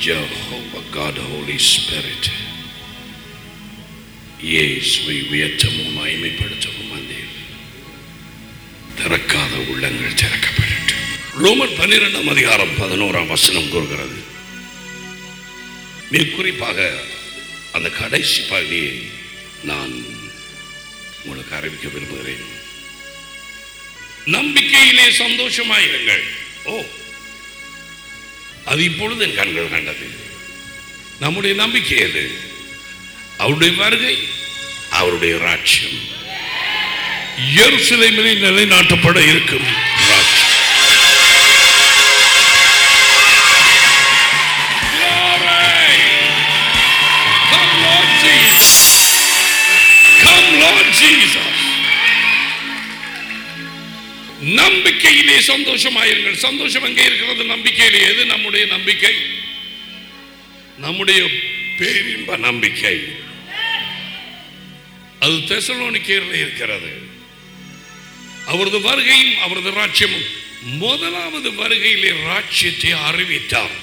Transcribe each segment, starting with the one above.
Jehovah God, Holy Spirit. இயேசுவை உயர்த்தவும் மகிமைப்படுத்தவும் வந்தேன் திறக்காத உள்ளங்கள் திறக்கப்படட்டும் ரோமர் பன்னிரெண்டாம் அதிகாரம் பதினோராம் வசனம் கூறுகிறது மிக குறிப்பாக அந்த கடைசி பகுதியை நான் உங்களுக்கு அறிவிக்க விரும்புகிறேன் நம்பிக்கையிலே சந்தோஷமாயிருங்கள் ஓ அது இப்பொழுது என் கண்கள் கண்டது நம்முடைய நம்பிக்கை எது அவருடைய வருகை அவருடைய ராட்சியம் எருசலேமிலே நிலைநாட்டப்பட இருக்கும் ராட்சியம் Glory! Come, Lord Jesus! Come, Lord Jesus! நம்பிக்கையிலே சந்தோஷமாயிருங்கள் சந்தோஷம் எங்கே இருக்கிறது நம்பிக்கையிலே எது நம்முடைய நம்பிக்கை நம்முடைய பேரின்ப நம்பிக்கை அது தெசலோனிக்கேரில் இருக்கிறது அவரது வருகையும் அவரது ராட்சியமும் முதலாவது வருகையிலே ராட்சியத்தை அறிவித்தார்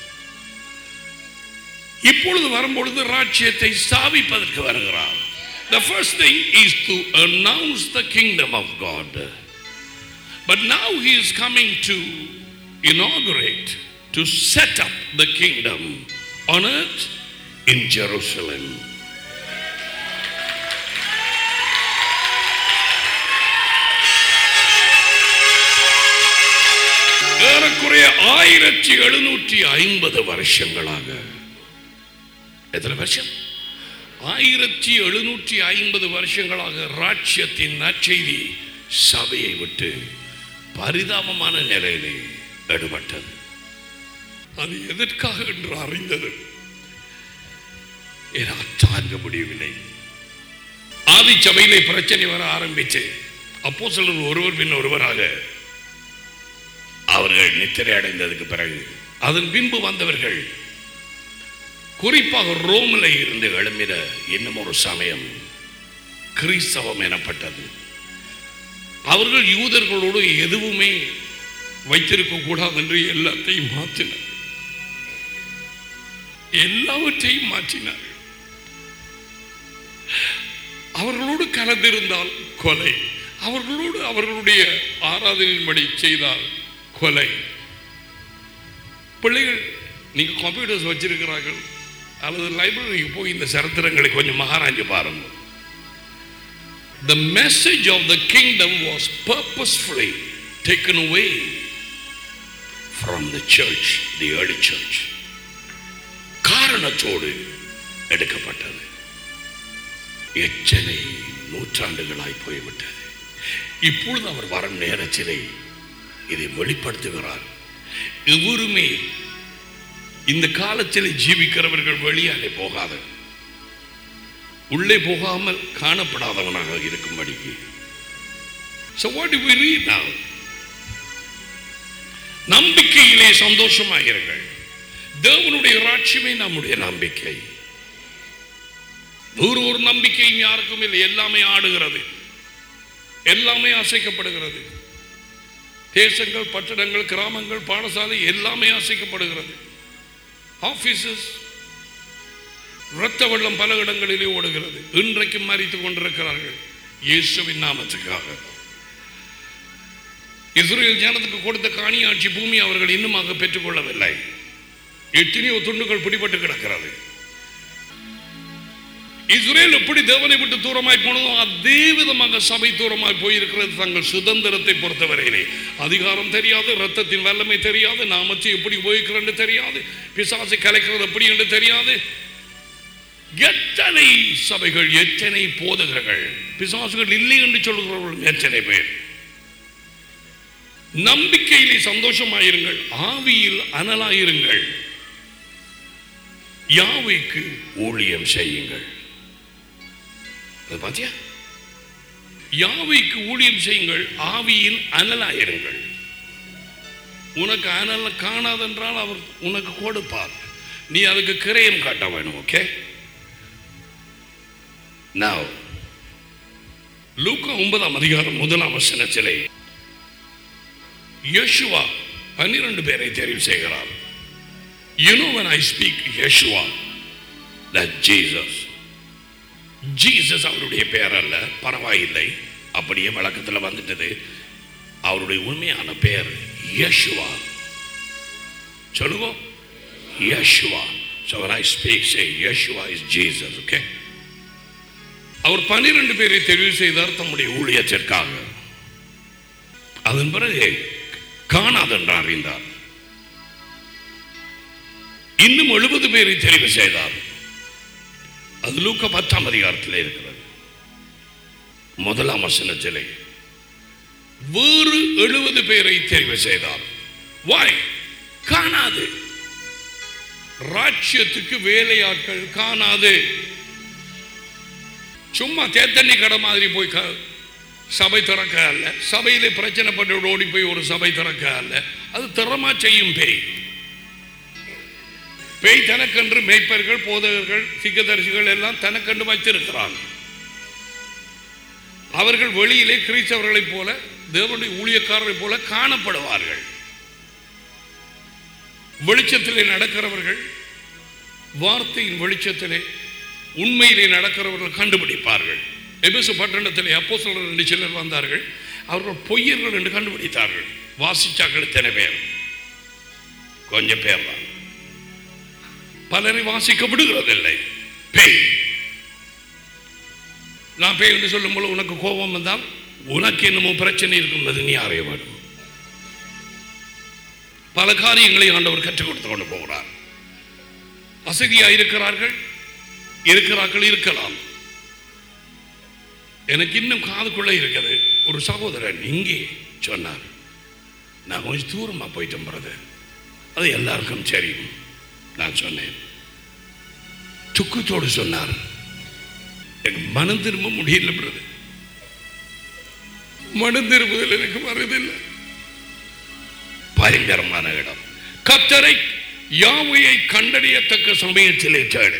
இப்பொழுது வரும்பொழுது ராட்சியத்தை ஸ்தாபிப்பதற்கு வருகிறார் The first thing is to announce the kingdom of God. But now he is coming to inaugurate, to set up the kingdom on earth in Jerusalem. ஏறக்குறைய ஆயிரத்தி எழுநூற்றி ஐம்பது வருஷங்களாக எத்தனை வருஷம் ஆயிரத்தி எழுநூற்றி ஐம்பது வருஷங்களாக ராட்சியத்தின் நற்செய்தி சபையை விட்டு பரிதாபமான நிலையிலே எடுபட்டது அது எதற்காக என்று அறிந்தது என்னால் தாங்க முடியவில்லை ஆதி சபையிலே பிரச்சனை வர ஆரம்பிச்சு அப்போ சிலர் ஒருவர் பின் ஒருவராக அவர்கள் நித்திரை அடைந்ததுக்கு பிறகு அதன் பின்பு வந்தவர்கள் குறிப்பாக ரோமில் இருந்து எழும்பின இன்னும் ஒரு சமயம் கிறிஸ்தவம் எனப்பட்டது அவர்கள் யூதர்களோடு எதுவுமே வைத்திருக்க கூடாது என்று எல்லாத்தையும் மாற்றினர் எல்லாவற்றையும் மாற்றினார்கள் அவர்களோடு கலந்திருந்தால் கொலை அவர்களோடு அவர்களுடைய ஆராதனையின்படி செய்தால் கொலை பிள்ளைகள் நீங்க கம்ப்யூட்டர்ஸ் வச்சிருக்கிறார்கள் அல்லது லைப்ரரிக்கு போய் இந்த சரித்திரங்களை கொஞ்சம் மகாராஜி பாருங்க The message of the kingdom was purposefully taken away from the church, the early church. காரணத்தோடு எடுக்கப்பட்டது எத்தனை நூற்றாண்டுகளாய் போய்விட்டது இப்பொழுது அவர் வரும் நேரத்திலே இதை வெளிப்படுத்துகிறார் எவருமே இந்த காலத்தில் ஜீவிக்கிறவர்கள் வெளியாலே போகாத உள்ளே போகாமல் காணப்படாதவனாக இருக்கும்படிக்கு So what do we read now? நம்பிக்கையிலே சந்தோஷமாயிருங்கள் தேவனுடைய ராட்சியமே நம்முடைய நம்பிக்கை வேறு ஒரு நம்பிக்கையும் யாருக்கும் இல்லை எல்லாமே ஆடுகிறது எல்லாமே அசைக்கப்படுகிறது தேசங்கள் பட்டணங்கள் கிராமங்கள் பாடசாலை எல்லாமே அசைக்கப்படுகிறது ஆபீசஸ் இரத்த வெள்ளம் பல இடங்களிலே ஓடுகிறது இன்றைக்கும் மறித்துக் கொண்டிருக்கிறார்கள் இயேசுவின் நாமத்துக்காக இஸ்ரேல் ஜனத்துக்கு கொடுத்த காணியாட்சி பூமி அவர்கள் இன்னுமாக பெற்றுக்கொள்ளவில்லை எத்தனையோ துண்டுகள் பிடிபட்டு கிடக்கிறது இஸ்ரேல் எப்படி தேவனை விட்டு தூரமாய் போனதோ அதே விதமாக சபை தூரமாய் போயிருக்கிறது தங்கள் சுதந்திரத்தை பொறுத்தவரையிலே அதிகாரம் தெரியாது ரத்தத்தின் வல்லமை தெரியாது நாமத்தை எப்படி உபயோகிக்கிறேன்னு தெரியாது பிசாசை கலைக்கிறது எப்படி என்று தெரியாது எத்தனை சபைகள் எத்தனை போதகர்கள் பிசாசுகள் இல்லை என்று சொல்கிறவர்கள் எத்தனை பேர் நம்பிக்கையிலே சந்தோஷமாயிருங்கள் ஆவியில் அனலாயிருங்கள் யாவைக்கு ஊழியம் செய்யுங்கள் அது பாத்தியா யாவைக்கு ஊழியம் செய்யுங்கள் ஆவியில் அனலாயிருங்கள் உனக்கு அனல் காணாதென்றால் அவர் உனக்கு கொடுப்பார் நீ அதுக்கு கிரயம் காட்ட வேணும் ஓகே Now, லூக்கா ஒன்பதாம் அதிகாரம் முதலாம் வசனத்திலே யோசுவா பன்னிரண்டு பேரை தெரிவு செய்கிறார் You know when I speak Yeshua, that Jesus. Jesus அவருடைய பெயர் அல்ல பரவாயில்லை அப்படியே வழக்கத்தில் வந்துட்டது அவருடைய உண்மையான பெயர் யேசுவா சொல்லுங்க Yeshua So when I speak, say Yeshua is Jesus, okay? அவர் பன்னிரண்டு பேரை தெரிவு செய்தார் தம்முடைய ஊழியத்திற்காக அதன் பிறகு காணாதென்று அறிந்தார் இன்னும் எழுபது பேரை தெரிவு செய்தார் அது லூக்க பத்தாம் அதிகாரத்தில் இருக்கிறது முதலாம் வசனத்திலே வேறு எழுபது பேரை தெரிவு செய்தார் வாய் காணாது ராட்சியத்துக்கு வேலையாட்கள் காணாது சும்மா தேத்தண்ணி கடை மாதிரி போய் க- சபை திறக்க அல்ல சபையிலே பிரச்சனை பண்ணி ஓடி போய் ஒரு சபை திறக்க அல்ல அது திறமா செய்யும் பேய் பேய் தனக்கென்று மேய்ப்பர்கள் போதகர்கள் சிக்கதரிசிகள் எல்லாம் தனக்கென்று வைத்திருக்கிறாங்க அவர்கள் வெளியிலே கிறிஸ்தவர்களைப் போல தேவனுடைய ஊழியக்காரரைப் போல காணப்படுவார்கள் வெளிச்சத்திலே நடக்கிறவர்கள் வார்த்தையின் வெளிச்சத்திலே உண்மையிலே நடக்கிறவர்கள் கண்டுபிடிப்பார்கள் எபேசு பட்டணத்திலே அப்போ என்று சிலர் வந்தார்கள் அவர்கள் பொய்யர்கள் என்று கண்டுபிடித்தார்கள் வாசிச்சாக்கள் எத்தனை பேர் கொஞ்சம் பேர் தான் பலரை வாசிக்க விடுகிறதில்லை பேய் நான் பேய் என்று சொல்லும்போது உனக்கு கோபம் வந்தால் உனக்கு என்னமோ பிரச்சனை இருக்கும்போது நீ அறிய வேண்டும் பல காரியங்களை ஆண்டவர் கற்றுக் கொடுத்து கொண்டு போகிறார் வசதியா இருக்கிறார்கள் இருக்கிறார்கள் இருக்கலாம் எனக்கு இன்னும் காதுக்குள்ள இருக்குது ஒரு சகோதரன் இங்கே சொன்னார் நான் கொஞ்சம் தூரமா போயிட்டேன் பிரதர் அது எல்லாருக்கும் தெரியும் நான் சொன்னேன் துக்கத்தோடு சொன்னார் எனக்கு மனம் திரும்ப முடியல பிரதர் மனம் திரும்புதல் எனக்கு வருதில்லை பயங்கரமான இடம் கத்தரை யாவையை கண்டறியத்தக்க சமயத்திலே தேடு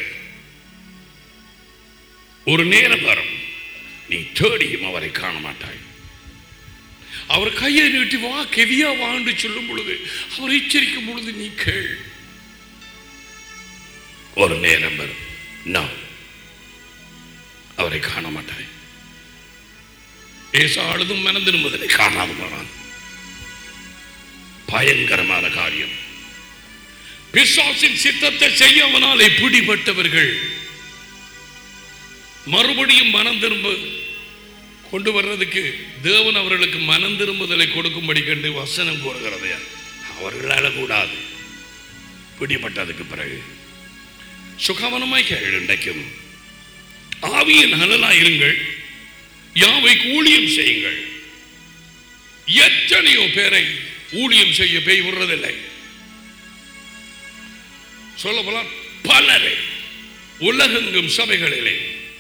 ஒரு நேரம் வரும் நீ தேடியும் அவரை காண மாட்டாய் அவர் கையை நீட்டி வா கெவியா வாண்டு சொல்லும் பொழுது அவர் எச்சரிக்கும் பொழுது நீ கேள் ஒரு நேரம் வரும் நான் அவரை காண மாட்டாய் ஏசா அழுதும் மனந்திரும்பதில்லை காணாது போனான் பயங்கரமான காரியம் பிசாசின் சித்தத்தை செய்ய அவனாலே பிடிபட்டவர்கள் மறுபடியும் மனம் திரும்ப கொண்டு வர்றதுக்கு தேவன் அவர்களுக்கு மனம் திரும்புதலை கொடுக்கும்படி கண்டு வசனம் கூறுகிறது அவர்களால் கூடாது பிடிபட்டதுக்கு பிறகு சுகவனமாய் கேள் இன்றைக்கும் ஆவியின் அனலாய் இருங்கள் யாவைக்கு ஊழியம் செய்யுங்கள் எத்தனையோ பேரை ஊழியம் செய்ய பேய் விடுறதில்லை சொல்ல போலாம் பலரை உலகெங்கும் சபைகளிலே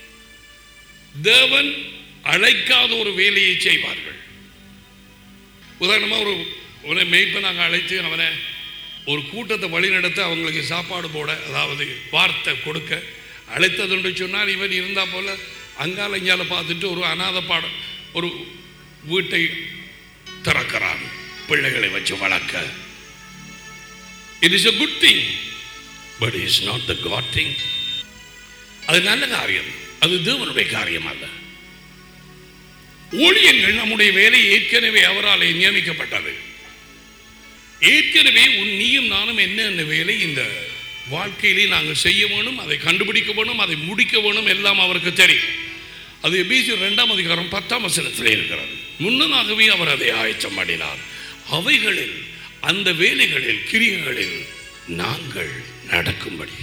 தேவன் அழைக்காத ஒரு வேலையை செய்வார்கள் உதாரணமா ஒரு ஒரு மெய்ப்பனாக அழைத்து அவனை ஒரு கூட்டத்தை வழிநடத்த அவங்களுக்கு சாப்பாடு போட அதாவது வார்த்தை கொடுக்க அழைத்ததுன்னு சொன்னால் இவன் இருந்தா போல அங்கால இங்கால பார்த்துட்டு ஒரு அநாத பாடம் ஒரு வீட்டை திறக்கிறான் பிள்ளைகளை வச்சு வளர்க்க it is a good thing but is not the God thing அது நல்ல காரியம் அது தேவனுடைய காரியம் அல்ல ஊழியங்கள் நம்முடைய வேலை ஏற்கனவே அவரால் நியமிக்கப்பட்டது ஏற்கனவே உன் நீயும் நானும் என்ன வேலை இந்த வாழ்க்கையிலே நாங்கள் செய்ய வேணும் அதை கண்டுபிடிக்க வேணும் அதை முடிக்க வேணும் எல்லாம் அவருக்கு தெரியும் அது எபேசியர் இரண்டாம் அதிகாரம் பத்தாம் வசனத்தில் இருக்கிறது முன்னதாகவே அவர் அதை ஆயத்தம் பண்ணினார் அவைகளில் அந்த வேலைகளில் கிரியைகளில் நாங்கள் நடக்கும்படி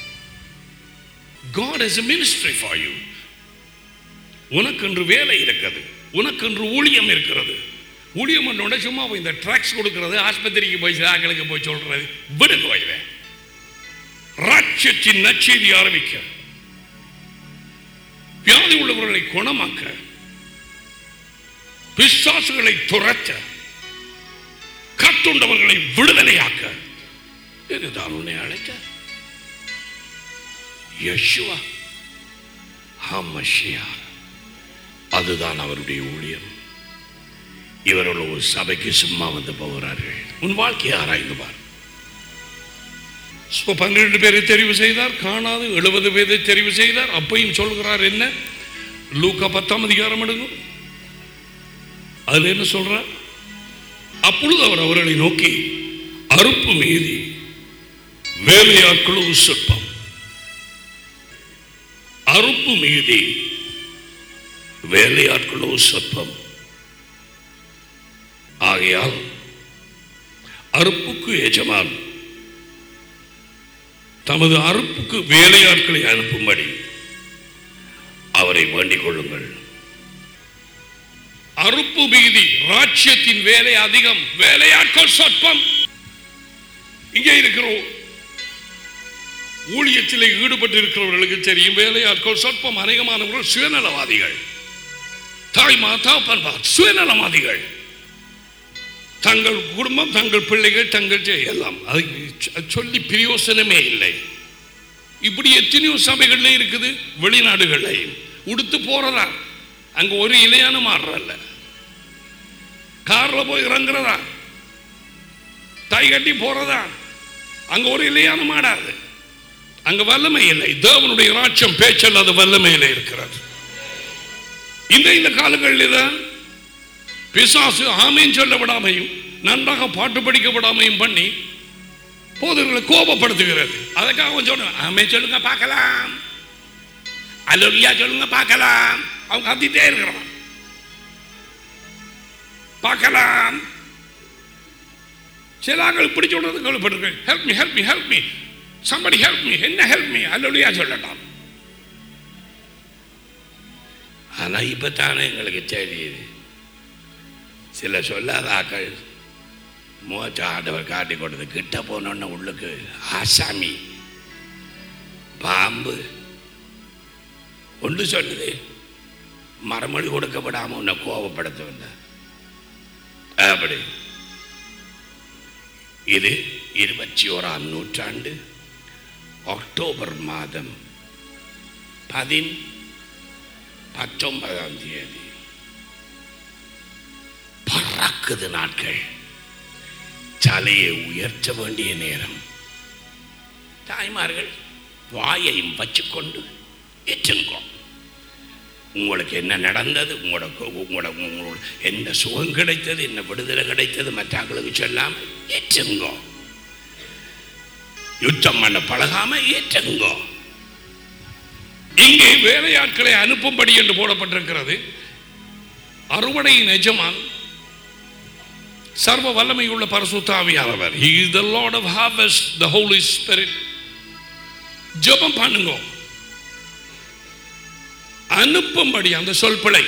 God has a ministry for you உனக்கென்று வேலை இருக்கிறது உனக்கென்று ஊழியம் இருக்கிறது ஊழியம் பண்ணோட சும்மா போய் இந்த ட்ராக்ஸ் கொடுக்கிறது ஆஸ்பத்திரிக்கு போய் சாக்களுக்கு போய் சொல்றது விடுங்க வைவேன் ராட்சத்தின் நச்செய்தி ஆரம்பிக்க வியாதி உள்ளவர்களை குணமாக்க பிசாசுகளை துரத்த கத்துண்டவர்களை விடுதலையாக்க இதுதான் உன்னை அழைக்க யெஷுவா ஹமஷியா அதுதான் அவருடைய ஊழியம் இவர்கள் ஒரு சபைக்கு சும்மா வந்து போகிறார்கள் உன் வாழ்க்கையை ஆராய்ந்து பார் இப்போ பன்னிரண்டு பேரை தெரிவு செய்தார் காணாது எழுபது பேரை தெரிவு செய்தார் அப்பையும் சொல்கிறார் என்ன லூக்கா பத்தாம் அதிகாரம் எடுங்க அதுல என்ன சொல்றார் அப்பொழுது அவர் அவர்களை நோக்கி அறுப்பு மீதி வேலையாட்களோ சொற்பம் அறுப்பு மீதி வேலையாட்களோ சொற்பம் ஆகையால் அறுப்புக்கு எஜமான் தமது அறுப்புக்கு வேலையாட்களை அனுப்பும்படி அவரை வேண்டிக் கொள்ளுங்கள் அறுப்பு மீதி ராஜ்யத்தின் வேலை அதிகம் வேலையாட்கள் சொற்பம் இங்கே இருக்கிறோம் ஊழியத்தில் ஈடுபட்டு இருக்கிறவர்களுக்கு தெரியும் வேலையாட்கள் சொற்பம் அநேகமானவர்கள் சுயநலவாதிகள் தாய்மா தாப்பன்பார் சுயநலவாதிகள் தங்கள் குடும்பம் தங்கள் பிள்ளைகள் தங்கள் ஜெ- எல்லாம் அது சொ- சொல்லி பிரயோசனமே இல்லை இப்படி எத்தனையோ சபைகள்ல இருக்குது வெளிநாடுகள்லையும் உடுத்து போறதா அங்க ஒரு இலையான மாறுறல்ல கார்ல போய் இறங்குறதா டை கட்டி போறதா அங்க ஒரு இலையான மாடாது அங்க வல்லமை இல்லை தேவனுடைய ராட்சம் பேச்சல் அது வல்லமையில இருக்கிறது இந்த இந்த காலங்களில் தான் பிசாசு ஆமீன் சொல்ல விடாமையும் நன்றாக பாட்டு படிக்க விடாமையும் பண்ணி போதர்களை கோபப்படுத்துகிறது அதுக்காக அவன் சொல்றான் ஆமே சொல்லுங்க பார்க்கலாம் அலோலியா சொல்லுங்க பார்க்கலாம் அவங்க கத்திட்டே இருக்கிறான் பார்க்கலாம் சில ஆட்கள் இப்படி சொல்றது கேள்விப்பட்டிருக்கேன் help me help me help me somebody help me என்ன ஹெல்ப் மீ அலோலியா சொல்லட்டான் ஆனா இப்ப தானே எங்களுக்கு தெரியுது சில சொல்லாத ஆக்கள் மூச்ச ஆண்டவர் காட்டி கொடுத்து கிட்ட போனோன்னு உள்ளுக்கு ஆசாமி பாம்பு ஒன்று சொல்லுது மறுமொழி கொடுக்கப்படாம உன்னை கோபப்படுத்தவில்லை அப்படி இது இருபத்தி ஓராம் நூற்றாண்டு அக்டோபர் மாதம் பதின் பத்தொன்பதாம் தேதி பறக்குது நாட்கள் தலையை உயர்த்த வேண்டிய நேரம் தாய்மார்கள் வாயையும் வச்சுக்கொண்டு எச்சுங்கோ உங்களுக்கு என்ன நடந்தது உங்களோட உங்களோட உங்களோட என்ன சுகம் கிடைத்தது என்ன விடுதலை கிடைத்தது மற்றவங்களுக்கு சொல்லாம ஏற்றுங்கோ யுத்தம் பண்ண பழகாம ஏற்றுங்கோ இங்கே வேலையாட்களை அனுப்பும்படி என்று போடப்பட்டிருக்கிறது அறுவடையின் எஜமான் சர்வ வல்லமை உள்ள பரசுத்தாவியானவர் he is the lord of harvest the holy spirit ஜெபம் பண்ணுங்க அனுப்பும்படி அந்த சொல் பிழை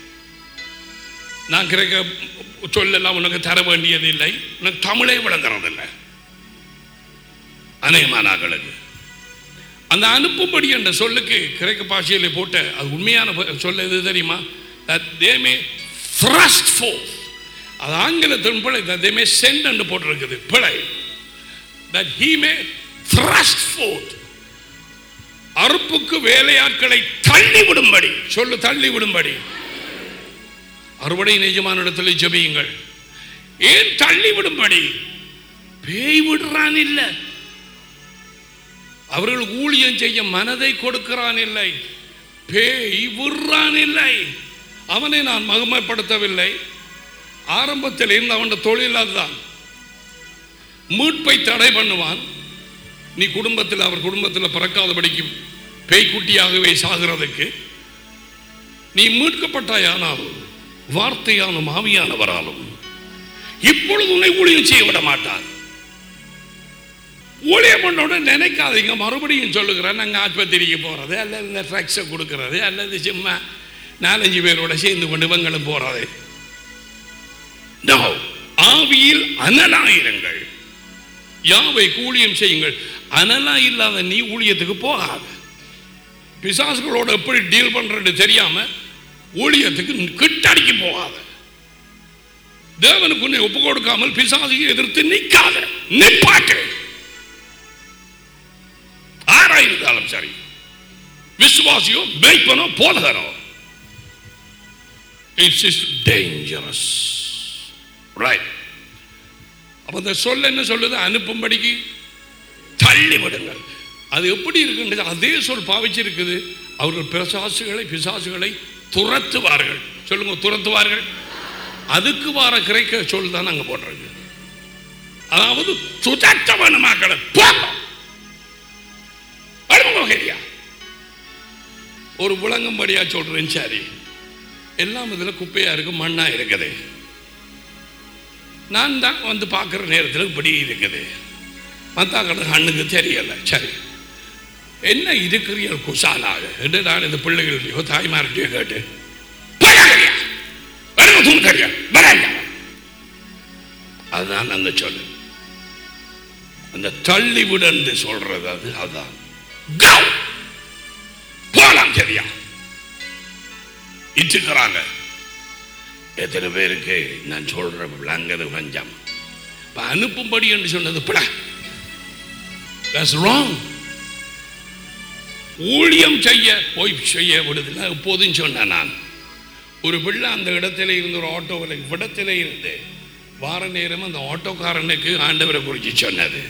நான் கிரக சொல்லெல்லாம் உனக்கு தர வேண்டியதில்லை உனக்கு தமிழே விளங்குறதில்லை அநேகமானாக்களுக்கு அந்த அனுப்பும்படி என்ற சொல்லுக்கு கிரேக்க பாஷையில் போட்ட அது உண்மையான ப- சொல்ல எது தெரியுமா that they may thrust forth அது ஆங்கிலத்தின் பிழை that they may send என்று போட்டிருக்குது பிழை that he may thrust forth அறுப்புக்கு வேலையாட்களை தள்ளி விடும்படி சொல்லு தள்ளி விடும்படி அறுவடை நிஜமான இடத்துல ஜெபியுங்கள் ஏன் தள்ளி விடும்படி பேய் விடுறான் இல்லை அவர்கள் ஊழியம் செய்ய மனதை கொடுக்கிறான் இல்லை பேய் விடுறான் இல்லை அவனை நான் மகிமைப்படுத்தவில்லை ஆரம்பத்தில் இருந்து அவன் தொழில் அதுதான் மீட்பை தடை பண்ணுவான் நீ குடும்பத்தில் அவர் குடும்பத்தில் பிறக்காதபடிக்கு பேய்க்குட்டியாகவே சாகிறதுக்கு நீ மீட்கப்பட்டாயானாலும் வார்த்தையான மாவியானவராலும் இப்பொழுது உன்னை ஊழியம் செய்ய விட மாட்டார் ஊழியம் பண்ணோட நினைக்காதீங்க மறுபடியும் சொல்லுகிறேன் நாங்கள் ஆஸ்பத்திரிக்கு போகிறது அல்லது இந்த ட்ரக்ஸை கொடுக்கறது அல்லது சும்மா நாலஞ்சு பேரோட சேர்ந்து கொண்டு இவங்களும் போகிறது No. ஆவியில் அனலாயிருங்கள் யாவை ஊழியம் செய்யுங்கள் அனலா இல்லாத நீ ஊழியத்துக்கு போகாத பிசாசுகளோட எப்படி டீல் பண்றது தெரியாம ஊழியத்துக்கு கிட்டடிக்கு போகாத தேவனுக்கு உன்னை ஒப்பு கொடுக்காமல் பிசாசுக்கு எதிர்த்து நிற்காத நிப்பாட்டு ஆரா இருந்தாலும் சரி விசுவாசியோ மேய்ப்பனோ போதகனோ இட்ஸ் இஸ் டேஞ்சரஸ் ரைட் அப்ப இந்த சொல்ல என்ன சொல்லுது அனுப்பும்படிக்கு தள்ளி விடுங்கள் அது எப்படி இருக்குன்றது அதே சொல் பாவிச்சிருக்குது அவர்கள் பிசாசுகளை பிசாசுகளை துரத்துவார்கள் சொல்லுங்க துரத்துவார்கள் அதுக்கு வார கிரைக்க சொல் தான் அங்க போடுறது அதாவது சுதத்த வேணுமாக்களை அனுபவம் ஒரு விளங்கும்படியா சொல்றேன் சரி எல்லாம் இதுல குப்பையா இருக்கு மண்ணா இருக்குது நான் தான் வந்து பார்க்குற நேரத்தில் இப்படி இருக்குது மத்தாக்கள கண்ணுக்கு தெரியல சரி என்ன இருக்கிறீர்கள் குசாலாக என்று நான் இந்த பிள்ளைகளையோ தாய்மார்கிட்டயோ கேட்டு "பரவாயில்லையா? வருங்க தூங்குறியா? வராயா?" அதுதான் அந்த சொல்லு அந்த தள்ளி விடன்னு சொல்றது அது அதான் Go! போலாம் சரியா இச்சுக்கிறாங்க எத்தனை பேருக்கு நான் சொல்ற விளங்குது கொஞ்சம் இப்ப அனுப்பும்படி என்று சொன்னது பிட That's wrong. ஊழியம் செய்ய போய் செய்ய விடுதில்லை எப்போதும் சொன்னேன் நான் ஒரு பிள்ளை அந்த இடத்துல இருந்து ஒரு ஆட்டோவில் இவ்விடத்துல இருந்து வார நேரம் அந்த ஆட்டோக்காரனுக்கு ஆண்டவரை குறித்து சொன்னது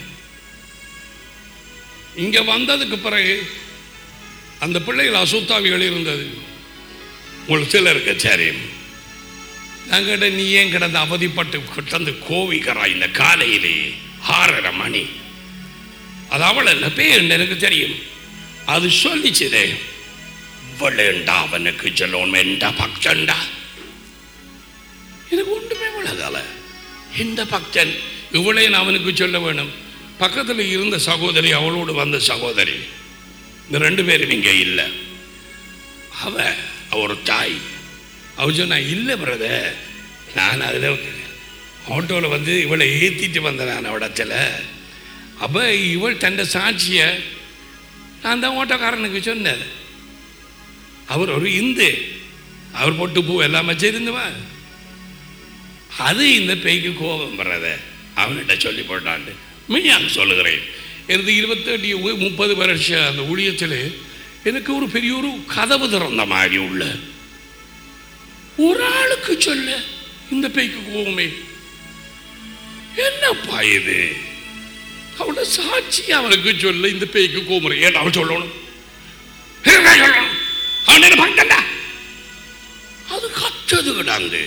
இங்க வந்ததுக்கு பிறகு அந்த பிள்ளைகள் அசுத்தாவிகள் இருந்தது உங்களுக்கு சிலருக்கு தெரியும் நான் கேட்ட நீ ஏன் கிடந்து அவதிப்பட்டு கிடந்து கோவிக்கிறாய் இந்த காலையிலே ஆறரை மணி அது அவள் என்ன பேர் எனக்கு தெரியும் அது சொல்லிச்சுதே விழுண்டா அவனுக்கு சொல்லணும் எந்த பக்தன்டா எனக்கு ஒன்றுமே விளங்கல எந்த பக்தன் இவளே அவனுக்கு சொல்ல வேணும் பக்கத்தில் இருந்த சகோதரி அவளோடு வந்த சகோதரி இந்த ரெண்டு பேரும் இங்கே இல்லை அவ அவ ஒரு தாய் அவ சொன்னா இல்லை பிரதர் நான் அதில் ஆட்டோவில் வந்து இவளை ஏற்றிட்டு வந்தேன் நான் இடத்துல அப்போ இவள் தந்த சாட்சியை நான் தான் ஓட்டோக்காரனுக்கு சொன்னேன் அவர் ஒரு இந்து அவர் பொட்டு பூ எல்லாம் வச்சிருந்துவா அது இந்த பேய்க்கு கோபம் வர்றத அவன்கிட்ட சொல்லி போட்டான்ட்டு மெய்யான் சொல்லுகிறேன் எனது இருபத்தெட்டு முப்பது வருஷம் அந்த ஊழியத்தில் எனக்கு ஒரு பெரிய ஒரு கதவு திறந்த மாதிரி உள்ள ஒரு ஆளுக்கு சொல்ல இந்த பேய்க்கு கோபமே என்னப்பா இது அவனோட சாட்சி அவனுக்கு சொல்ல இந்த பேய்க்கு கோமுறை ஏன் அவன் சொல்லணும் என்ன சொல்லணும் அவன் என்ன பக்கண்டா அது கத்தது கிடாந்து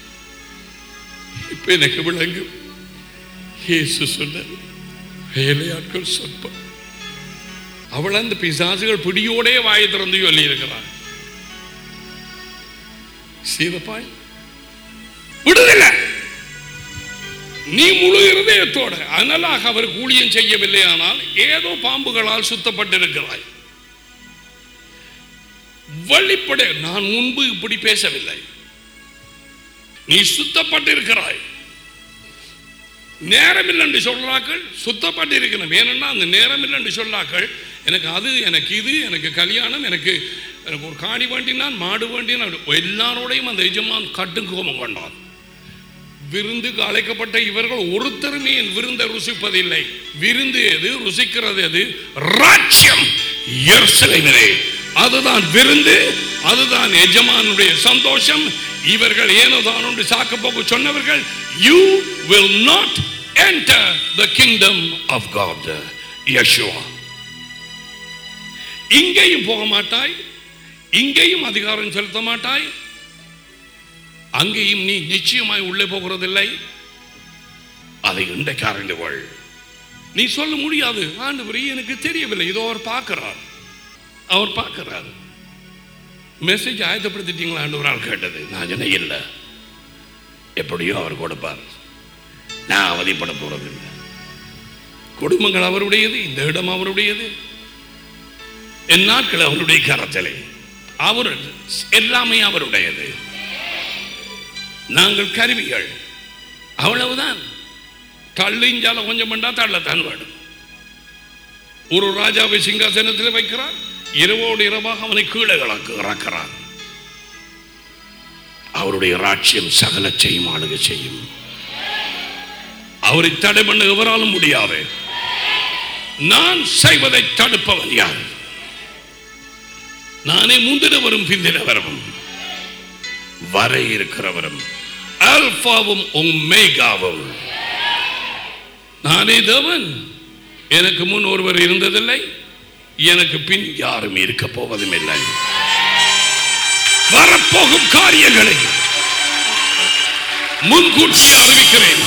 இப்ப எனக்கு விளங்கு இயேசு சொன்ன வேலையாட்கள் சொற்பம் அவள் அந்த பிசாசுகள் பிடியோடே வாயை திறந்து சொல்லி இருக்கிறான் சீதப்பாய் விடுதலை நீ முழு இருதயத்தோட அதனால அவர் ஊழியம் செய்யவில்லை ஆனால் ஏதோ பாம்புகளால் சுத்தப்பட்டிருக்கிறாய் வழிப்பட நான் முன்பு இப்படி பேசவில்லை நீ சுத்தப்பட்டிருக்கிறாய் நேரம் இல்லை என்று சொல்றாக்கள் சுத்தப்பட்டிருக்கணும் ஏனென்னா அந்த நேரம் இல்லை என்று சொல்லாக்கள் எனக்கு அது எனக்கு இது எனக்கு கல்யாணம் எனக்கு எனக்கு ஒரு காணி வேண்டினான் மாடு வேண்டினான் எல்லாரோடையும் அந்த எஜமான் கட்டும் கோபம் கொண்டான் விருந்துக்கு அழைக்கப்பட்ட இவர்கள் ஒருத்தருமே என் விருந்தை ருசிப்பதில்லை விருந்து எது ருசிக்கிறது எது ராஜ்யம் எருசலேமிலே அதுதான் விருந்து அதுதான் எஜமானுடைய சந்தோஷம் இவர்கள் ஏனோதான் ஒன்று சாக்கப்போக்கு சொன்னவர்கள் you will not enter the kingdom of God Yeshua இங்கேயும் போக மாட்டாய் இங்கேயும் அதிகாரம் செலுத்த மாட்டாய் அங்கேயும் நீ நிச்சயமாய் உள்ளே போகிறதில்லை அதை இன்றைக்கு அறிந்து கொள் நீ சொல்ல முடியாது ஆண்டவரே எனக்கு தெரியவில்லை இதோ அவர் பார்க்கிறார் அவர் பார்க்கிறார் மெசேஜ் ஆயத்தப்படுத்திட்டீங்களா ஆண்டவரால் கேட்டது நான் சொன்ன இல்லை எப்படியோ அவர் கொடுப்பார் நான் அவதிப்பட போறதில்லை குடும்பங்கள் அவருடையது இந்த இடம் அவருடையது என் நாட்கள் அவருடைய கரத்திலே அவர் எல்லாமே அவருடையது நாங்கள் கருவிகள் அவ்வளவுதான் தள்ளிஞ்சால கொஞ்சம் பண்ணா தள்ளத்தான் வேணும் ஒரு ராஜாவை சிங்காசனத்தில் வைக்கிறார் இரவோடு இரவாக அவனை கீழே இறக்கு இறக்கிறார் அவருடைய ராட்சியம் சகல செய்யும் ஆளுக செய்யும் அவரை தடை பண்ண எவராலும் முடியாது நான் செய்வதை தடுப்பவன் யார் நானே முந்தினவரும் பிந்தினவரும் வர இருக்கிறவரும் அல்பாவும் ஒமேகாவும் நானே தேவன் எனக்கு முன் ஒருவர் இருந்ததில்லை எனக்கு பின் யாரும் இருக்க போவதும் இல்லை வரப்போகும் காரியங்களை முன்கூட்டி அறிவிக்கிறேன்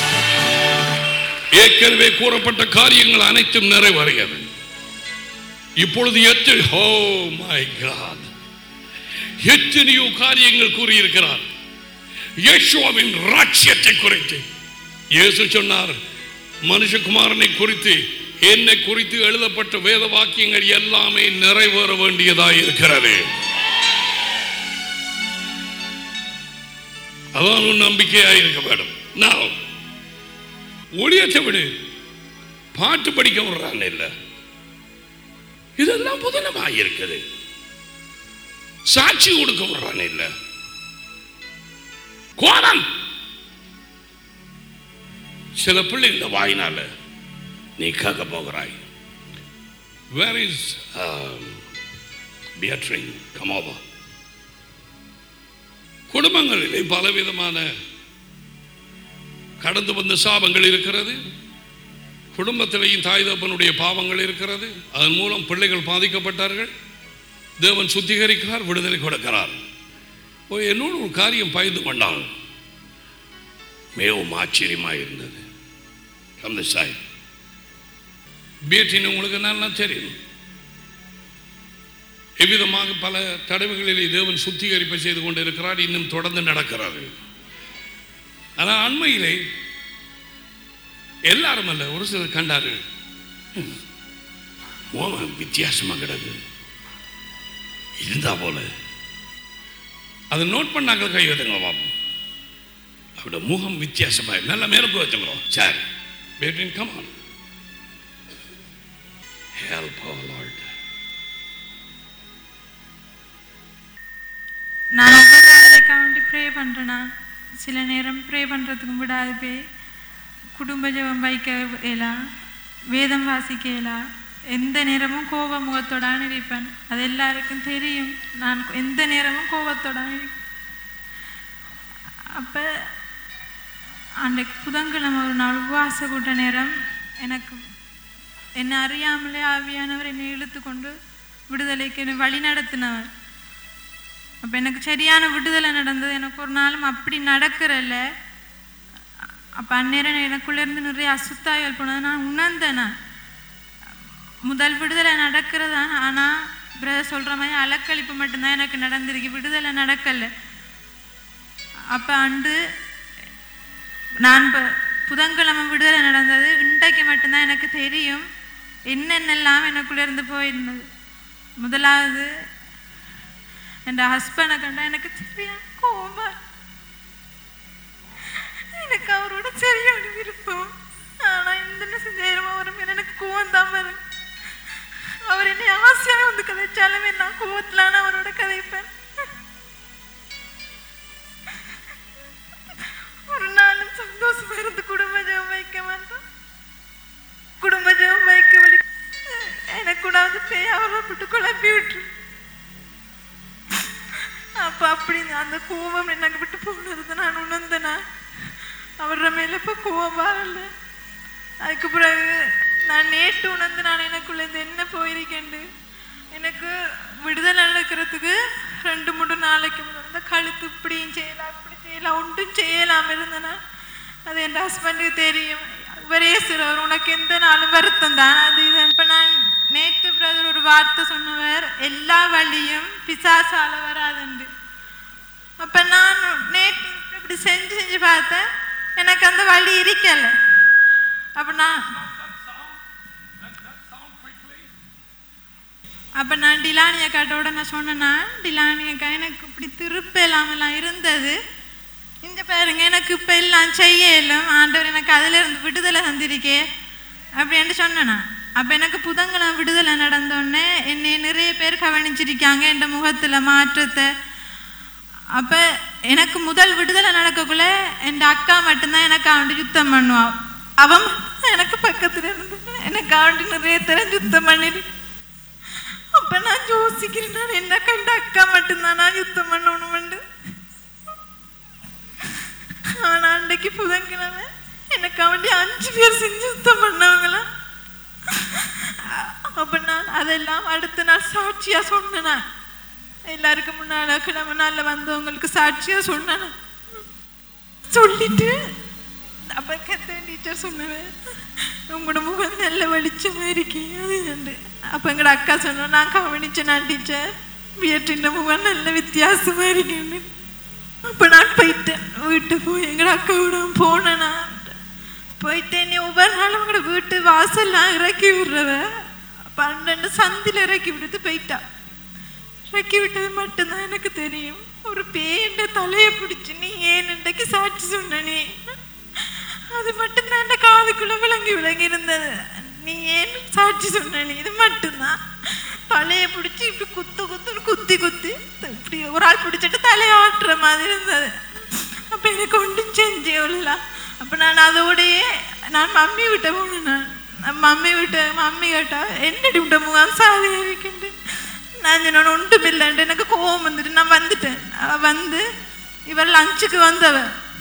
ஏற்கனவே கூறப்பட்ட காரியங்கள் அனைத்தும் நிறைவடைகிறது இப்பொழுது எத்தனை ஹோ மை காட் எத்தனையோ காரியங்கள் கூறியிருக்கிறார் இயேசுவின் ராட்சியத்தை குறித்து இயேசு சொன்னார் மனுஷகுமாரனை குறித்து என்னை குறித்து எழுதப்பட்ட வேத வாக்கியங்கள் எல்லாமே நிறைவேற வேண்டியதாக இருக்கிறது அதான் உன் நம்பிக்கையாக இருக்க வேண்டும் நான் ஒளியத்தை விடு பாட்டு படிக்க விடுறாங்க இல்ல இதெல்லாம் புதனமாக இருக்குது சாட்சி கொடுக்க விடுறான் இல்ல கோலம் சில பிள்ளைங்க வாயினால நீ கேட்க போகிறாய் வேர் இஸ் பியட்ரிங் கமோவா குடும்பங்களிலே பலவிதமான கடந்து வந்த சாபங்கள் இருக்கிறது குடும்பத்திலேயும் தாய் தப்பனுடைய பாவங்கள் இருக்கிறது அதன் மூலம் பிள்ளைகள் பாதிக்கப்பட்டார்கள் தேவன் சுத்திகரிக்கிறார் விடுதலை கொடுக்கிறார் ஓ, என்னோடு ஒரு காரியம் பயந்து கொண்டான் மிகவும் ஆச்சரியமாக இருந்தது அந்த சாய் பேட்டின்னு உங்களுக்கு நல்லா தெரியும் எவ்விதமாக பல தடவைகளிலே தேவன் சுத்திகரிப்பை செய்து கொண்டு இருக்கிறார் இன்னும் தொடர்ந்து நடக்கிறது ஆனால் அண்மையிலே எல்லாரும் அல்ல ஒரு சிலர் கண்டாரு "ஹம், மோகம் வித்தியாசமா கிடக்கு இருந்தா போல அதை நோட் பண்ணாங்க கை வைத்துங்க பாப்போம் அவரோட முகம் வித்தியாசமா இருக்கு. நல்லா மேலுக்கு வச்சுக்கிறோம் சரி பேட்டின் கமான் ஹெல்ப் லார்ட் நான் ஒவ்வொரு நாளைக்காக வேண்டி ப்ரே பண்ணுறேன்னா சில நேரம் ப்ரே பண்ணுறதுக்கு விடாது போய் குடும்ப ஜெபம் வைக்க இயலாம் வேதம் வாசிக்க இயலாம் எந்த நேரமும் கோப முகத்தோட இருப்பேன் அது எல்லாருக்கும் தெரியும் நான் எந்த நேரமும் கோபத்தோட இருப்பேன் அப்போ அன்றைக்கு புதன்கிழமை ஒரு நாள் உபவாச கூட்ட நேரம் எனக்கு என்னை அறியாமலே ஆவியானவர் என்னை இழுத்து கொண்டு விடுதலைக்கு என்னை வழி நடத்தினவர் அப்போ எனக்கு சரியான விடுதலை நடந்தது எனக்கு ஒரு நாளும் அப்படி நடக்கிறல்ல அப்போ அந்நேரம் எனக்குள்ள இருந்து நிறைய அசுத்தாயல் போனது நான் உணர்ந்தேன் நான். முதல் விடுதலை நடக்கிறதா ஆனால் பிரதர் சொல்கிற மாதிரி அலக்களிப்பு மட்டும்தான் எனக்கு நடந்திருக்கு விடுதலை நடக்கலை அப்போ அண்டு நான் இப்போ புதன்கிழமை விடுதலை நடந்தது இன்றைக்கு மட்டும்தான் எனக்கு தெரியும் என்னென்னலாம் எனக்குள்ள இருந்து போயிருந்தது முதலாவது என் ஹஸ்பண்டை கண்டா எனக்கு சரியா கோபமா எனக்கு அவரோட சரியான விருப்பம் ஆனா இந்த செஞ்சேரும் அவர் மேல எனக்கு கோவம் தான் வரும் அவர் என்னை ஆசையாக வந்து கதைச்சாலுமே நான் கோவத்திலான அவரோட கதைப்பேன் ஒரு நாளும் சந்தோஷமா இருந்து குடும்ப ஜெபம் வைக்க மாட்டோம் குடும்ப ஜெபம் வைக்க வழி எனக்கு கூட வந்து பேய் அவரை விட்டு குழப்பி விட்டுரு அப்ப அப்படி அந்த கோபம் எனக்கு விட்டு போனது நான் உணர்ந்தேனா அவர மேல இப்ப கோபம் வரல அதுக்கு பிறகு நான் நேற்று உணர்ந்து நான் எனக்குள்ள இந்த என்ன போயிருக்கேன் எனக்கு விடுதலை நடக்கிறதுக்கு ரெண்டு மூணு நாளைக்கு முதல்ல இந்த கழுத்து இப்படியும் செய்யலாம் அப்படி செய்யலாம் ஒன்றும் செய்யலாம் இருந்தேனா அது என் ஹஸ்பண்டுக்கு தெரியும் இவரே சிலவர் உனக்கு எந்த நாளும் வருத்தம் தான் அது இது இப்போ நான் நேற்று பிரதர் ஒரு வார்த்தை சொன்னவர் எல்லா வழியும் பிசாசால வராதுண்டு அப்ப நான் நேற்று இப்படி செஞ்சு செஞ்சு பார்த்தேன் எனக்கு அந்த வழி இருக்கல அப்ப நான் அப்ப நான் டிலானி அக்காட்டோட நான் சொன்னேன்னா டிலானி அக்கா எனக்கு இப்படி திருப்ப இல்லாமலாம் இருந்தது இங்க பாருங்க எனக்கு இப்ப எல்லாம் செய்யலும் ஆண்டவர் எனக்கு அதுல இருந்து விடுதலை தந்திருக்கே அப்படின்னு சொன்னேனா அப்ப எனக்கு புதன்கிழமை விடுதலை நடந்தோடனே என்னை நிறைய பேர் கவனிச்சிருக்காங்க என் முகத்துல மாற்றத்தை அப்ப எனக்கு முதல் விடுதலை நடக்கக்குள்ள என் அக்கா மட்டும்தான் எனக்கு அவன் யுத்தம் பண்ணுவா அவன் மட்டும்தான் எனக்கு பக்கத்துல இருந்து எனக்கு அவன் நிறைய தரம் யுத்தம் பண்ணிடு அப்ப நான் யோசிக்கிறேன் நான் என்ன கண்ட அக்கா மட்டும்தான் நான் யுத்தம் பண்ணணும்னு ஆனா அன்னைக்கு புதன்கிழமை எனக்கு அவண்டி அஞ்சு பேர் செஞ்சு யுத்தம் பண்ணவங்களாம் அப்ப நான் அதெல்லாம் அடுத்த நாள் சாட்சியா சொன்னேன் நான். எல்லாருக்கும் முன்னால கிழமை நாள்ல வந்தவங்களுக்கு சாட்சியா சொன்னேன் நான். சொல்லிட்டு அப்ப கத்த டீச்சர் சொன்னவன் உங்களோட முகம் நல்ல வெளிச்சமா இருக்கீங்க அது உண்டு. அப்ப எங்கட அக்கா சொன்னா நான் கவனிச்சேன் நான் டீச்சர் வியற்றின முகம் நல்ல வித்தியாசமா இருக்குன்னு அப்ப நான் போயிட்டேன் வீட்டு போய் எங்கட அக்காவோட போனேன் நான் போயிட்டேன் நீ ஒவ்வொரு நாளும் உங்களோட வீட்டு வாசல்லாம் இறக்கி விடுறவ பன்னெண்டு சந்தில இறக்கி விடுத்து போயிட்டா இறக்கி விட்டது மட்டும்தான் எனக்கு தெரியும் ஒரு பேண்ட தலையை பிடிச்சு நீ ஏன் இன்றைக்கு சாட்சி சொன்ன நீ அது மட்டும்தான் என் காதுக்குள்ள விளங்கி விளங்கி இருந்தது நீ ஏன் சாட்சி சொன்ன நீ இது மட்டும்தான் தலையை பிடிச்சி இப்படி குத்து குத்துன்னு குத்தி குத்தி இப்படி ஒரு ஆள் பிடிச்சிட்டு தலையை ஆட்டுற மாதிரி இருந்தது அப்ப எனக்கு ஒன்றும் செஞ்சே இல்ல அப்ப நான் அதோடயே நான் மம்மி விட்ட போனேன் நான். நான் மம்மி விட்ட மம்மி கேட்டா என்னடி விட்ட முகம் சாதியா இருக்குண்டு நான் சொன்னேன் ஒன்றும் இல்லைன்ட்டு எனக்கு கோவம் வந்துட்டு நான் வந்துட்டேன் அவ வந்து இவர் லஞ்சுக்கு வந்தவ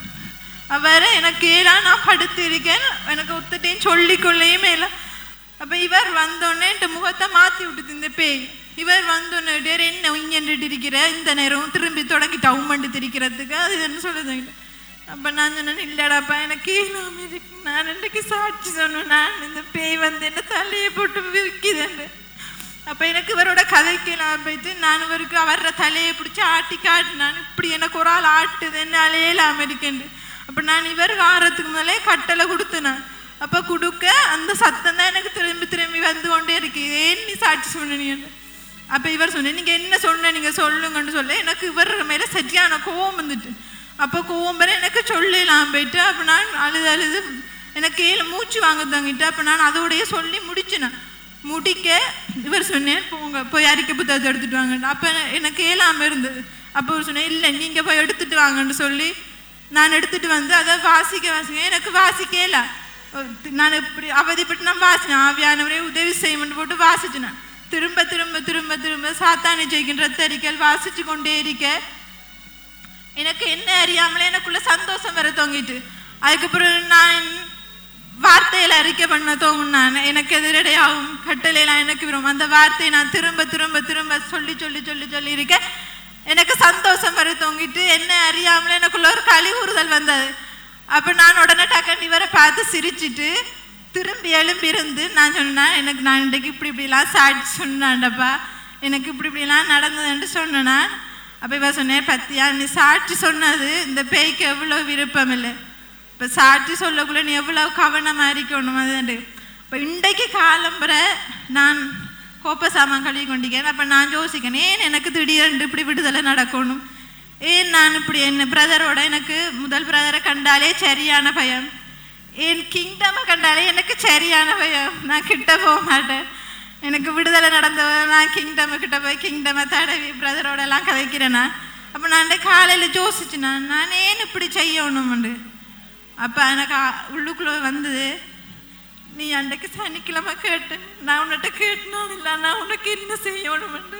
அவர் எனக்கு ஏலா நான் படுத்து இருக்கேன் எனக்கு ஒத்துட்டேன் சொல்லிக்கொள்ளையுமே இல்லை அப்ப இவர் வந்தோடனே என் முகத்தை மாத்தி விட்டுது இந்த பேய் இவர் வந்தோடனே "டேய், என்ன இங்கன்ட்டு இருக்கிற இந்த நேரம் திரும்பி தொடங்கிட்டு அவுமண்டு திரிக்கிறதுக்கு அது என்ன சொல்லுது அப்ப நான் சொன்னேன் இல்லடாப்பா எனக்கு இல்லாம இருக்கு நான் இன்றைக்கு சாட்சி சொன்னேன் நான் இந்த பேய் வந்து என்ன தலையை போட்டு விற்கிதுன்னு அப்ப எனக்கு இவரோட கதைக்கு நான் போயிட்டு நான் இவருக்கு அவர தலையை பிடிச்சி ஆட்டி காட்டினான் இப்படி எனக்கு ஒரு ஆள் ஆட்டுது என்ன அலையலாம இருக்கேன் அப்ப நான் இவர் வாரத்துக்கு முதலே கட்டளை கொடுத்தேன் அப்ப கொடுக்க அந்த சத்தம் தான் எனக்கு திரும்பி திரும்பி வந்து கொண்டே இருக்கு ஏன் நீ சாட்சி சொன்னீங்கன்னு அப்ப இவர் சொன்னேன் நீங்க என்ன சொன்ன நீங்க சொல்லுங்கன்னு சொல்ல எனக்கு இவர் மேல சரியான கோவம் வந்துட்டு அப்ப கோவம் வர எனக்கு சொல்லலாம் போயிட்டு அப்ப நான் அழுது அழுது எனக்கு ஏழு மூச்சு வாங்க தங்கிட்டு அப்ப நான் அதோடய சொல்லி முடிச்சினேன் முடிக்க இவர் சொன்னேன் போங்க போய் அறிக்கை புத்தகத்தை எடுத்துட்டு வாங்க அப்ப எனக்கு ஏழாம இருந்தது அப்போ இவர் சொன்னேன் இல்லை நீங்க போய் எடுத்துட்டு வாங்கன்னு சொல்லி நான் எடுத்துட்டு வந்து அதை வாசிக்க வாசிக்க எனக்கு வாசிக்கல நான் இப்படி அவதிப்பட்டு நான் வாசினேன் ஆவியானவரே உதவி செய்யணும்னு போட்டு வாசிச்சேன் நான். திரும்ப திரும்ப திரும்ப திரும்ப சாத்தானை ஜெயிக்கின்ற தரிக்கல் வாசிச்சு கொண்டே இருக்க எனக்கு என்ன அறியாமலே எனக்குள்ள சந்தோஷம் வர தொங்கிட்டு அதுக்கப்புறம் நான் வார்த்தையில அறிக்கை பண்ண தோணும் நான் எனக்கு எதிரடையாகும் கட்டளையெல்லாம் எனக்கு விரும் அந்த வார்த்தையை நான் திரும்ப திரும்ப திரும்ப சொல்லி சொல்லி சொல்லி சொல்லி இருக்க எனக்கு சந்தோஷம் வர தொங்கிட்டு என்ன அறியாமலே எனக்குள்ள ஒரு களி ஊறுதல் வந்தது அப்ப நான் உடனே டக்கன் இவரை பார்த்து சிரிச்சிட்டு திரும்பி எழும்பி இருந்து நான் சொன்னேன் எனக்கு நான் இன்றைக்கு இப்படி இப்படிலாம் சாட்சி சொன்னாண்டப்பா எனக்கு இப்படி இப்படிலாம் நடந்ததுன்னு சொன்னேன் நான் அப்போ இவ சொன்னேன் பத்தியா நீ சாட்சி சொன்னது இந்த பேய்க்கு எவ்வளோ விருப்பம் இல்லை இப்போ சாட்சி சொல்லக்குள்ள நீ எவ்வளோ கவனமாக இருக்கணும் அதுண்டு இப்போ இன்றைக்கு காலம்புற நான் கோப்ப சாமான் கழுவி கொண்டிருக்கேன் அப்போ நான் யோசிக்கேன் ஏன் எனக்கு திடீரென்று இப்படி விடுதலை நடக்கணும் ஏன் நான் இப்படி என்ன பிரதரோட எனக்கு முதல் பிரதரை கண்டாலே சரியான பயம் என் கிங்டமை கண்டாலே எனக்கு சரியான பயம் நான் கிட்ட போக மாட்டேன் எனக்கு விடுதலை நடந்தவ நான் கிங்டமை கிட்ட போய் கிங்டமை தடவி பிரதரோட எல்லாம் கதைக்கிறேனா அப்போ நான் காலையில் யோசிச்சுனா நான் ஏன் இப்படி செய்யணும்னு அப்போ எனக்கு ஆ- உள்ளுக்குள்ள வந்தது நீ அன்றைக்கு சனிக்கிழமை கேட்டு நான் உன்கிட்ட கேட்டேன் இல்லை நான் உனக்கு என்ன செய்யணும்னு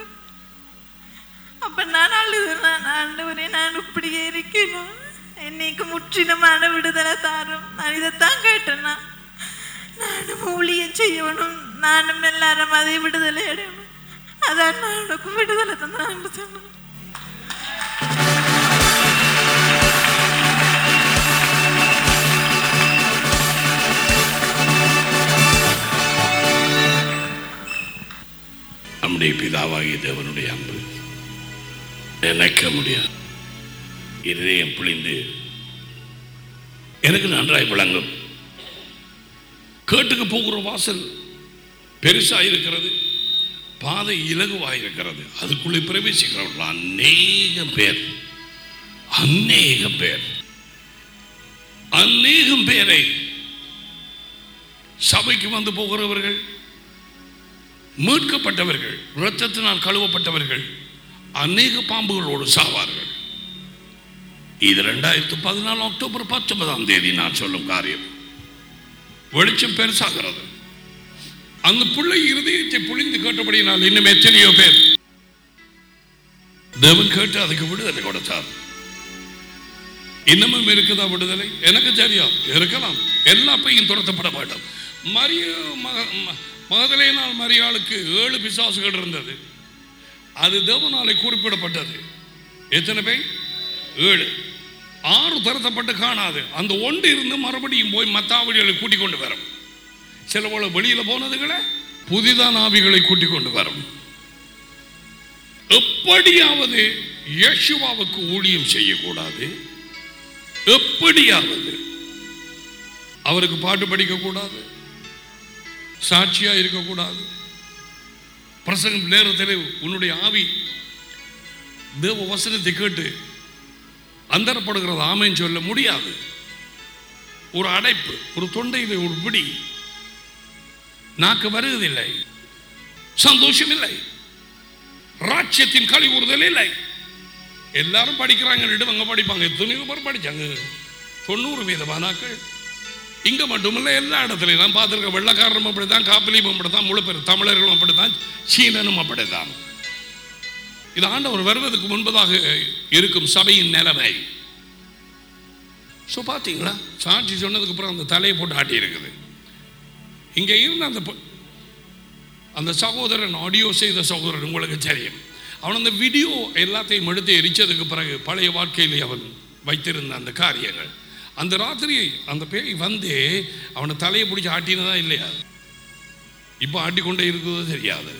அப்ப நான் அழுதுறேன் ஆண்டவரே நான் இப்படியே இருக்கணும் என்னைக்கு முற்றிலுமான விடுதலை தாரும் நான் இதைத்தான் கேட்டேன்னா நானும் ஊழியம் செய்யணும் நானும் எல்லாரும் அதை விடுதலை அடையணும் அதான் நான் உனக்கு விடுதலை தந்தான்னு சொன்னேன் நம்முடைய பிதாவாகிய தேவனுடைய அன்பு நினைக்க முடியாது இதயம் புளிந்து எனக்கு நன்றாய் விளங்கும் கேட்டுக்கு போகிற வாசல் பெருசா இருக்கிறது பாதை இலகுவாக இருக்கிறது அதுக்குள்ளே பிரவேசிக்கிறவர்கள் அநேக பேர் அநேக பேர் அநேகம் பேரை சபைக்கு வந்து போகிறவர்கள் மீட்கப்பட்டவர்கள் இரத்தத்தினால் கழுவப்பட்டவர்கள் அநேக பாம்புகளோடு சாவார்கள் இது ரெண்டாயிரத்து பதினாலு அக்டோபர் பத்தொன்பதாம் தேதி நான் சொல்லும் காரியம் வெளிச்சம் பெருசாகிறது அந்த பிள்ளை இருதயத்தை புளிந்து கேட்டபடியினால் இன்னும் எத்தனையோ பேர் தேவன் கேட்டு அதுக்கு விடுதலை கொடுத்தார் இன்னமும் இருக்குதா விடுதலை எனக்கு தெரியும் இருக்கலாம் எல்லா பையும் துரத்தப்பட மாட்டோம் மரிய மக- ம- மகதலே நாள் மரியாளுக்கு ஏழு பிசாசுகள் இருந்தது அது தேவனாலே குறிப்பிடப்பட்டது எத்தனை பேர் ஏழு ஆறு தரத்தப்பட்டு காணாது அந்த ஒன்று இருந்து மறுபடியும் போய் மத்தாவடிகளை கூட்டிக் கொண்டு வரும் சில போல வெளியில போனதுகளை புதிதான ஆவிகளை கூட்டிக் கொண்டு வரும் எப்படியாவது யேசுவாவுக்கு ஊழியம் செய்யக்கூடாது எப்படியாவது அவருக்கு பாட்டு படிக்க கூடாது சாட்சியா இருக்கக்கூடாது பிரசங்கம் நேரத்தில் உன்னுடைய ஆவி தேவ வசனத்தை கேட்டு அந்தரப்படுகிறது ஆமைன்னு சொல்ல முடியாது ஒரு அடைப்பு ஒரு தொண்டையில் ஒரு பிடி நாக்கு வருவதில்லை சந்தோஷம் இல்லை ராட்சியத்தின் களி கூறுதல் இல்லை எல்லாரும் படிக்கிறாங்க அவங்க படிப்பாங்க எத்தனையோ பேர் படிச்சாங்க தொண்ணூறு வீத மாணாக்கள் இங்க மட்டுமில்ல எல்லா இடத்துலையும் நான் பார்த்துருக்க வெள்ளக்காரனும் அப்படித்தான் காப்பிலியும் அப்படித்தான் முழு பேர் தமிழர்களும் அப்படித்தான் சீனனும் அப்படித்தான் இது ஆண்டவர் வருவதற்கு முன்பதாக இருக்கும் சபையின் நிலைமை ஸோ பார்த்தீங்களா சாட்சி சொன்னதுக்கு அப்புறம் அந்த தலையை போட்டு ஆட்டி இருக்குது இங்கே இருந்த அந்த ப- அந்த சகோதரன் ஆடியோ செய்த சகோதரன் உங்களுக்கு தெரியும் அவன் அந்த வீடியோ எல்லாத்தையும் எடுத்து எரிச்சதுக்கு பிறகு பழைய வாழ்க்கையிலே அவன் வைத்திருந்த அந்த காரியங்கள் அந்த ராத்திரி அந்த பேய் வந்து அவனை தலையை பிடிச்சி ஆட்டினதா இல்லையா இப்போ ஆட்டிக்கொண்டே இருக்குதோ தெரியாது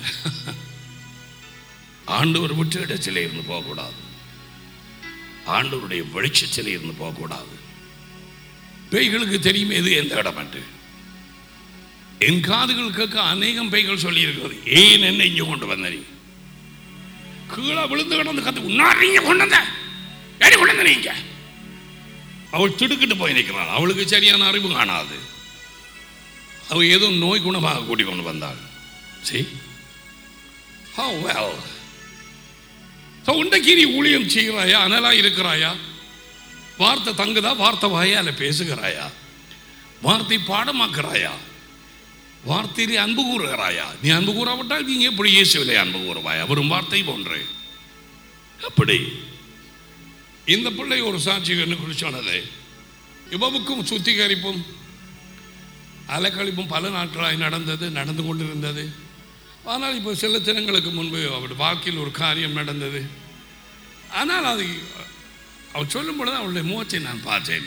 ஆண்டவர் விட்டு இடத்திலே இருந்து போகக்கூடாது ஆண்டவருடைய வெளிச்சத்திலே இருந்து போகக்கூடாது பேய்களுக்கு தெரியுமே எது எந்த இடமட்டு என் காதுகள் கேட்க அநேகம் பேய்கள் சொல்லி இருக்கிறது ஏன் என்ன இங்க கொண்டு வந்த நீ கீழே விழுந்து கிடந்து கத்து உன்னார் நீங்க கொண்டு வந்த ஏடி கொண்டு வந்த நீங்க அவள் திடுக்கிட்டு போய் நிற்கிறாள் அவளுக்கு சரியான அறிவு காணாது அவள் ஏதோ நோய் குணமாக கூட்டிக் கொண்டு வந்தாள் சரி how well ஸோ உண்டைக்கு நீ ஊழியம் செய்கிறாயா அனலா இருக்கிறாயா வார்த்தை தங்குதா வார்த்தை வாயால பேசுகிறாயா வார்த்தை பாடமாக்குறாயா வார்த்தையிலே அன்பு கூறுகிறாயா நீ அன்பு கூறாவிட்டால் நீங்க எப்படி இயேசுவிலே அன்பு கூறுவாயா வரும் வார்த்தை போன்று அப்படி இந்த பிள்ளை ஒரு சாட்சி என்று சொன்னது இவவுக்கும் சுத்திகரிப்பும் அலக்கழிப்பும் பல நாட்களாய் நடந்தது நடந்து கொண்டிருந்தது ஆனால் இப்போ சில தினங்களுக்கு முன்பு அவருடைய வாழ்க்கையில் ஒரு காரியம் நடந்தது ஆனால் அது அவர் சொல்லும் பொழுது அவளுடைய முகத்தை நான் பார்த்தேன்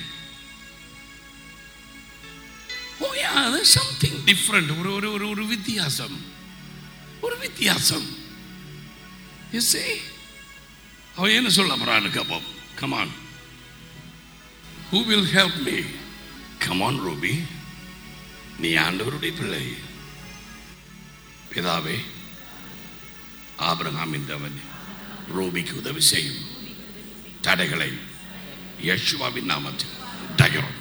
ஓ சம்திங் டிஃப்ரெண்ட் ஒரு ஒரு ஒரு ஒரு வித்தியாசம் ஒரு வித்தியாசம் You see? அவன் என்ன சொல்ல போறான்னு கேட்போம் come on who will help me come on Ruby நீ ஆண்டவருடைய பிள்ளை பிதாவே ஆபிரகாமின் தேவன் ரூபிக்கு உதவி செய்யும் தடைகளை யேசுவாவின் நாமத்தில் தகிறோம்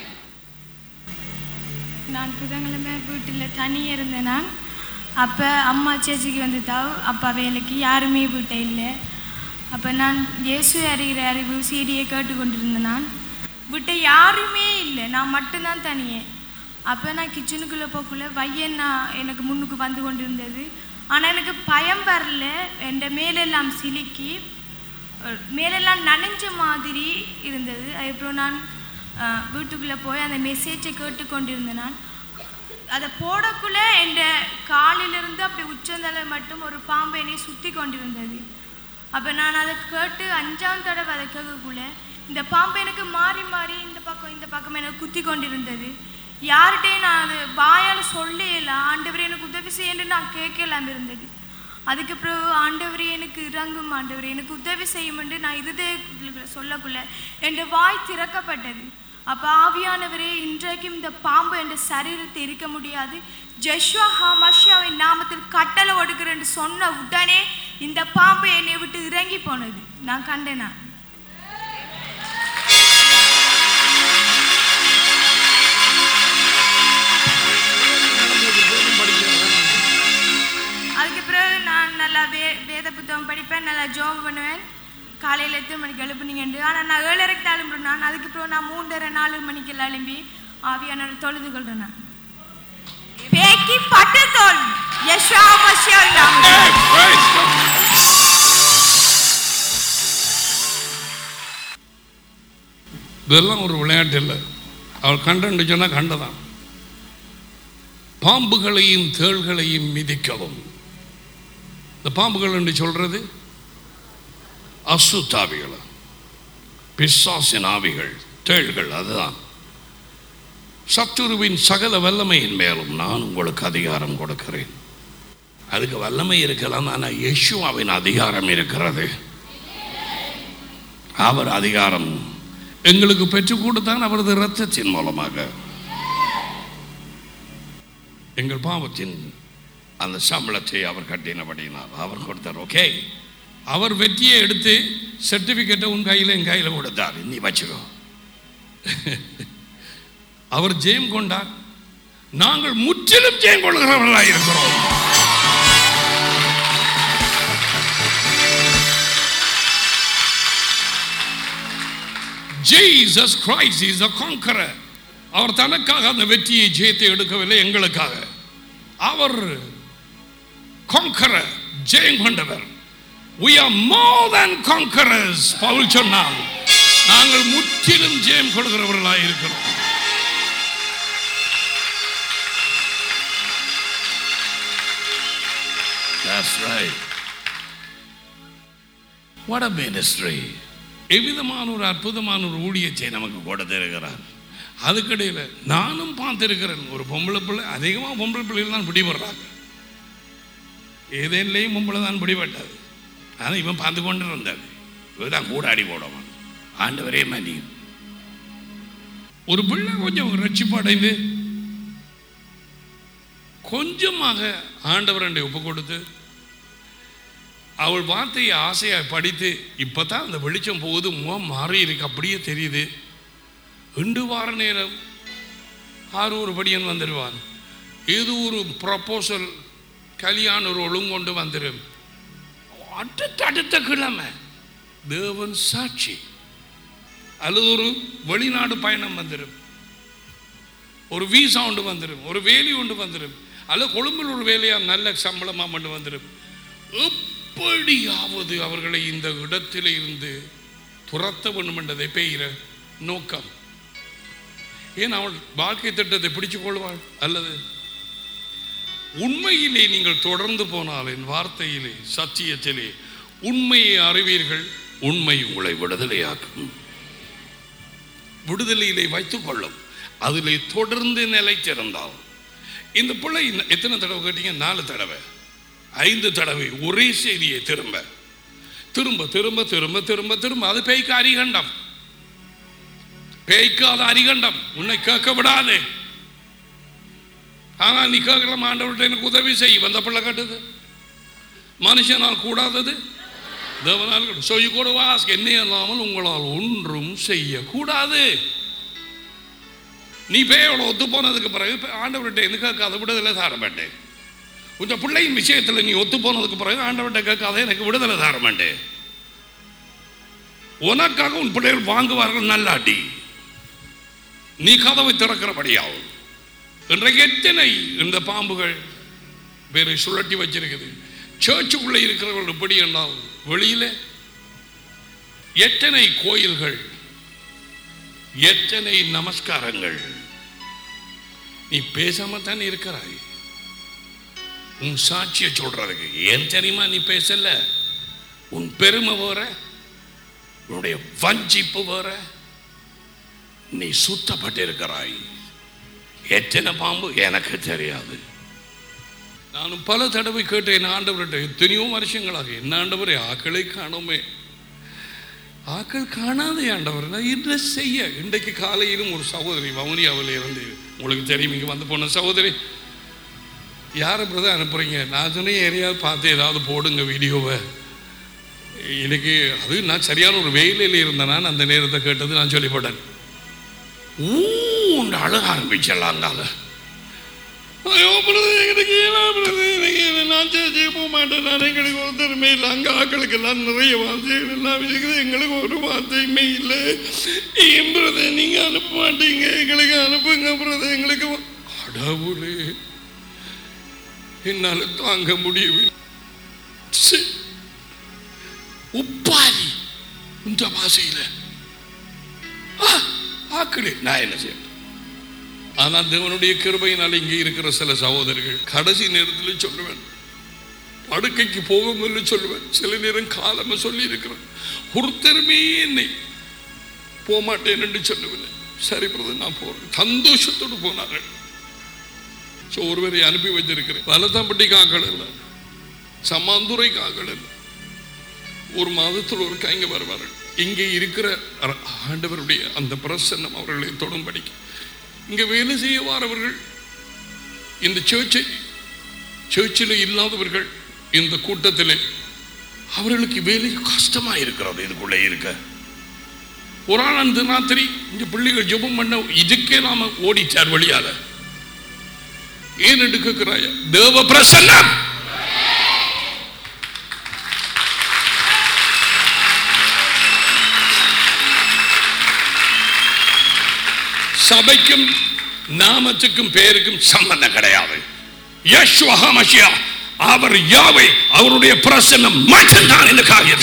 நான் புதன்கிழமை வீட்டில் தனியாக இருந்தேன் நான் அப்போ அம்மா சேச்சிக்கு வந்துட்டா அப்பா வேலைக்கு யாருமே வீட்டை இல்லை அப்போ நான் இயேசு அறிகிற அறிவு சீடியை கேட்டுக்கொண்டிருந்தேன் நான் வீட்டை யாருமே இல்லை நான் மட்டும்தான் தனியே அப்போ நான் கிச்சனுக்குள்ளே போக்குள்ள வையன் நான் எனக்கு முன்னுக்கு வந்து கொண்டிருந்தது ஆனால் எனக்கு பயம் வரல என் மேலெல்லாம் சிலுக்கி அஹ், மேலெல்லாம் நனைஞ்ச மாதிரி இருந்தது அதுக்கப்புறம் நான் அஹ், வீட்டுக்குள்ளே போய் அந்த மெசேஜை கேட்டுக்கொண்டிருந்தேன் நான் அதை போடக்குள்ளே என் காலிலிருந்து அப்படி உச்சந்தலை மட்டும் ஒரு பாம்பு என்னை சுற்றி கொண்டிருந்தது அப்போ நான் அதை கேட்டு அஞ்சாம் தடவை அதை கேட்கக்குள்ள இந்த பாம்பு எனக்கு மாறி மாறி இந்த பக்கம் இந்த பக்கம் எனக்கு குத்தி கொண்டிருந்தது யார்கிட்டையும் நான் அது வாயால் சொல்லல ஆண்டவரே எனக்கு உதவி செய்யணும்னு நான் கேட்கலாம் இருந்தது அதுக்கு பிறகு ஆண்டவரே எனக்கு இறங்கும் ஆண்டவரே எனக்கு உதவி செய்யுமென்று நான் இருதய சொல்லக்குள்ள என் வாய் திறக்கப்பட்டது அப்போ ஆவியானவரே இன்றைக்கும் இந்த பாம்பு என்ற சரீரத்தை இருக்க முடியாது ஜெஷ்வா ஹாமஷாவின் நாமத்தில் கட்டளை ஒடுக்கிறேன்னு சொன்ன உடனே இந்த பாம்பு என்னை விட்டு இறங்கி போனது நான் கண்டேனா அதுக்கு பிறகு நான் நல்லா வே வேத புத்தகம் படிப்பேன் நல்லா ஜோம் பண்ணுவேன் காலையில் எத்தனை மணிக்கு எழுப்புனீங்கன்று ஆனால் நான் ஏழரைக்கு தான் எழும்புறேன் நான் அதுக்கு பிறகு நான் மூன்றரை நாலு மணிக்கு எல்லாம் எழும்பி ஆவியான தொழுது கொள்றேன் நான் பேக்கி பட்டு தோல் யஷா மஷியா Hey, praise God. இதெல்லாம் ஒரு விளையாட்டு இல்லை அவள் கண்டன்னு சொன்னால் கண்டதான் பாம்புகளையும் தேள்களையும் மிதிக்கவும் இந்த பாம்புகள் என்று சொல்றது அசுத்தாவிகள் பிசாசின் ஆவிகள் தேள்கள் அதுதான் சத்துருவின் சகல வல்லமையின் மேலும் நான் உங்களுக்கு அதிகாரம் கொடுக்கிறேன் அதுக்கு வல்லமை இருக்கலாம் ஆனால் யேசுவாவின் அதிகாரம் இருக்கிறது அவர் அதிகாரம் எங்களுக்கு பெற்றுக் கொடுத்தான் அவரது இரத்தத்தின் மூலமாக எங்கள் பாவத்தின் அந்த சம்பளத்தை அவர் கட்டினபடினார் அவர் கொடுத்தார் ஓகே அவர் வெற்றியை எடுத்து சர்டிபிகேட்டை உன் கையில் என் கையில் கொடுத்தார் நீ வச்சுக்கோ அவர் ஜெயம் கொண்டார் நாங்கள் முற்றிலும் ஜெயம் கொள்கிறவர்களாக இருக்கிறோம் Jesus Christ is a conqueror. அவர் தனக்காக அந்த வெற்றியை ஜெயத்தை எடுக்கவில்லை எங்களுக்காக அவர் conqueror ஜெயம் கொண்டவர் we are more than conquerors Pavul சொன்னார் நாங்கள் முற்றிலும் ஜெயம் கொள்கிறவர்களாக இருக்கிறோம் That's right. What a ministry. எவ்விதமான ஒரு அற்புதமான ஒரு ஊழியத்தை நமக்கு கொடுத்திருக்கிறார் அதுக்கிடையில் நானும் பார்த்திருக்கிறேன் ஒரு பொம்பளை பிள்ளை அதிகமாக பொம்பளை பிள்ளைகள் தான் பிடிபடுறாங்க ஏதேன்லேயும் பொம்பளை தான் பிடிபட்டது ஆனால் இவன் பார்த்து கொண்டு இருந்தார் இவன் தான் கூடாடி போடவன் ஆண்டவரே மதி ஒரு பிள்ளை கொஞ்சம் ரட்சிப்படைந்து கொஞ்சமாக ஆண்டவரண்டை ஒப்பு கொடுத்து அவள் வார்த்தையை ஆசையாக படித்து இப்போ தான் அந்த வெளிச்சம் போகுது முகம் மாறி இருக்கு அப்படியே தெரியுது ரெண்டு வார நேரம் ஆறு ஒரு படியன் வந்துடுவான் ஏதோ ஒரு ப்ரப்போசல் கல்யாண ஒரு ஒழுங்கொண்டு வந்துடும் அடுத்த அடுத்த கிழமை தேவன் சாட்சி அல்லது ஒரு வெளிநாடு பயணம் வந்துடும் ஒரு வீசா ஒன்று வந்துடும் ஒரு வேலி ஒன்று வந்துடும் அல்லது கொழும்பில் ஒரு வேலையாக நல்ல சம்பளமாக மட்டும் வந்துடும் எப்படியாவது அவர்களை இந்த இடத்திலே இருந்து துரத்த வேண்டும் என்றதை பெய்கிற நோக்கம் ஏன் அவள் வாழ்க்கை திட்டத்தை பிடிச்சு கொள்வாள் அல்லது உண்மையிலே நீங்கள் தொடர்ந்து போனால் என் வார்த்தையிலே சத்தியத்திலே உண்மையை அறிவீர்கள் உண்மை உங்களை விடுதலையாக்கும் விடுதலையிலே வைத்துக் கொள்ளும் அதிலே தொடர்ந்து நிலைத்திருந்தால் இந்த பிள்ளை எத்தனை தடவை கேட்டீங்க நாலு தடவை ஐந்து தடவை ஒரே செய்தியை திரும்ப திரும்ப திரும்ப திரும்ப திரும்ப திரும்ப அது பேய்க்கு அரிகண்டம் பேய்க்காத அரிகண்டம் உன்னை கேட்க விடாது ஆனால் நீ கேட்கலாம் ஆண்டவர்கிட்ட எனக்கு உதவி செய் வந்த பிள்ளை கட்டுது மனுஷனால் கூடாதது தேவனால் ஸோ யூ கூட வாஸ்க் என்ன இல்லாமல் உங்களால் ஒன்றும் செய்யக்கூடாது நீ பேயோட ஒத்து போனதுக்கு பிறகு ஆண்டவர்கிட்ட எது கேட்காத விடுதலை தார மாட்டேன் உங்க பிள்ளையின் விஷயத்தில் நீ ஒத்து போனதுக்கு பிறகு ஆண்டவர்கிட்ட கேட்காத எனக்கு விடுதலை தார மாட்டேன் உனக்காக உன் பிள்ளைகள் வாங்குவார்கள் நல்லாட்டி நீ கதவை திறக்கிறபடியாகும் இன்றைக்கு எத்தனை இந்த பாம்புகள் வேறு சுழட்டி வச்சிருக்குது சர்ச்சுக்குள்ளே இருக்கிறவர்கள் எப்படி என்றால் வெளியில எத்தனை கோயில்கள் எத்தனை நமஸ்காரங்கள் நீ பேசாம தான் இருக்கிறாய் உன் சாட்சியை சொல்றதுக்கு ஏன் தெரியுமா நீ பேசல உன் பெருமை வேற உன்னுடைய வஞ்சிப்பு வேற நீ சுத்தப்பட்டிருக்கிறாய் எத்தனை பாம்பு எனக்கு தெரியாது நானும் பல தடவை கேட்டேன் ஆண்டவர்கிட்ட எத்தனையோ வருஷங்களாக என்ன ஆண்டவரே ஆக்களை காணோமே ஆக்கள் காணாதே ஆண்டவர் நான் என்ன செய்ய இன்றைக்கு காலையிலும் ஒரு சகோதரி வவுனியாவில் இருந்து உங்களுக்கு தெரியும் இங்கே வந்து போன சகோதரி யாரை பிரதர் அனுப்புறீங்க நான் சொன்னேன் ஏரியாவது பார்த்து ஏதாவது போடுங்க வீடியோவை எனக்கு அது நான் சரியான ஒரு வெயிலில் இருந்தேனா அந்த நேரத்தை கேட்டது நான் சொல்லிப்பட்டேன் ஊண்டு அழக ஆரம்பிச்சிடலாங்கால ஐயோ பிரதர் எனக்கு ஏன்னா பிரதர் எனக்கு என்ன நான் சேர்ச்சே போக மாட்டேன் நான் எங்களுக்கு ஒருத்தருமே இல்லை அங்கே ஆக்களுக்கு எல்லாம் நிறைய வார்த்தைகள் எல்லாம் இருக்குது எங்களுக்கு ஒரு வார்த்தையுமே இல்லை ஏன் பிரதர் நீங்கள் அனுப்ப மாட்டீங்க எங்களுக்கு அனுப்புங்க பிரதர் எங்களுக்கு வா- கடவுளே என்னால் தாங்க முடியவில்லை ச்சே. உப்பாரி இந்த பாசையில் ஆக்களே நான் என்ன செய்யணும் ஆனால் தேவனுடைய கிருபையினால் இங்கே இருக்கிற சில சகோதரர்கள் கடைசி நேரத்தில் சொல்லுவேன் படுக்கைக்கு போகும் என்று சொல்லுவேன் சில நேரம் காலமா சொல்லி இருக்கிறேன் ஒருத்தருமே என்னை போமாட்டேன் என்று சொல்லவில்லை சரி பிரதர் நான் போறேன் சந்தோஷத்தோடு போனார்கள் ஸோ ஒருவரை அனுப்பி வச்சிருக்கிறேன் வலதாம்பட்டி காக்கள் இல்லை சமாந்துரை காக்கள் இல்லை ஒரு மாதத்தில் ஒரு கைங்க வருவார்கள் இங்கே இருக்கிற அர- ஆண்டவருடைய அந்த பிரசன்னம் அவர்களை தொடும்படிக்கு இங்கே வேலை செய்ய வாரவர்கள் இந்த சேர்ச்சை சேர்ச்சில் இல்லாதவர்கள் இந்த கூட்டத்தில் அவர்களுக்கு வேலை கஷ்டமா இருக்கிறது இதுக்குள்ளே இருக்க ஒரு ஆள் அந்த ராத்திரி இந்த பிள்ளைகள் ஜெபம் பண்ண இதுக்கே நாம ஓடிச்சார் வழியால ஏன் எடுக்கிறாய தேவ பிரசன்னம் சபைக்கும் நாமத்துக்கும் பேருக்கும் சம்பந்தம் கிடையாது யேசுவ ஹமஷியா அவர் யாவை அவருடைய பிரசன்னம் மட்டும்தான் இந்த காரியம்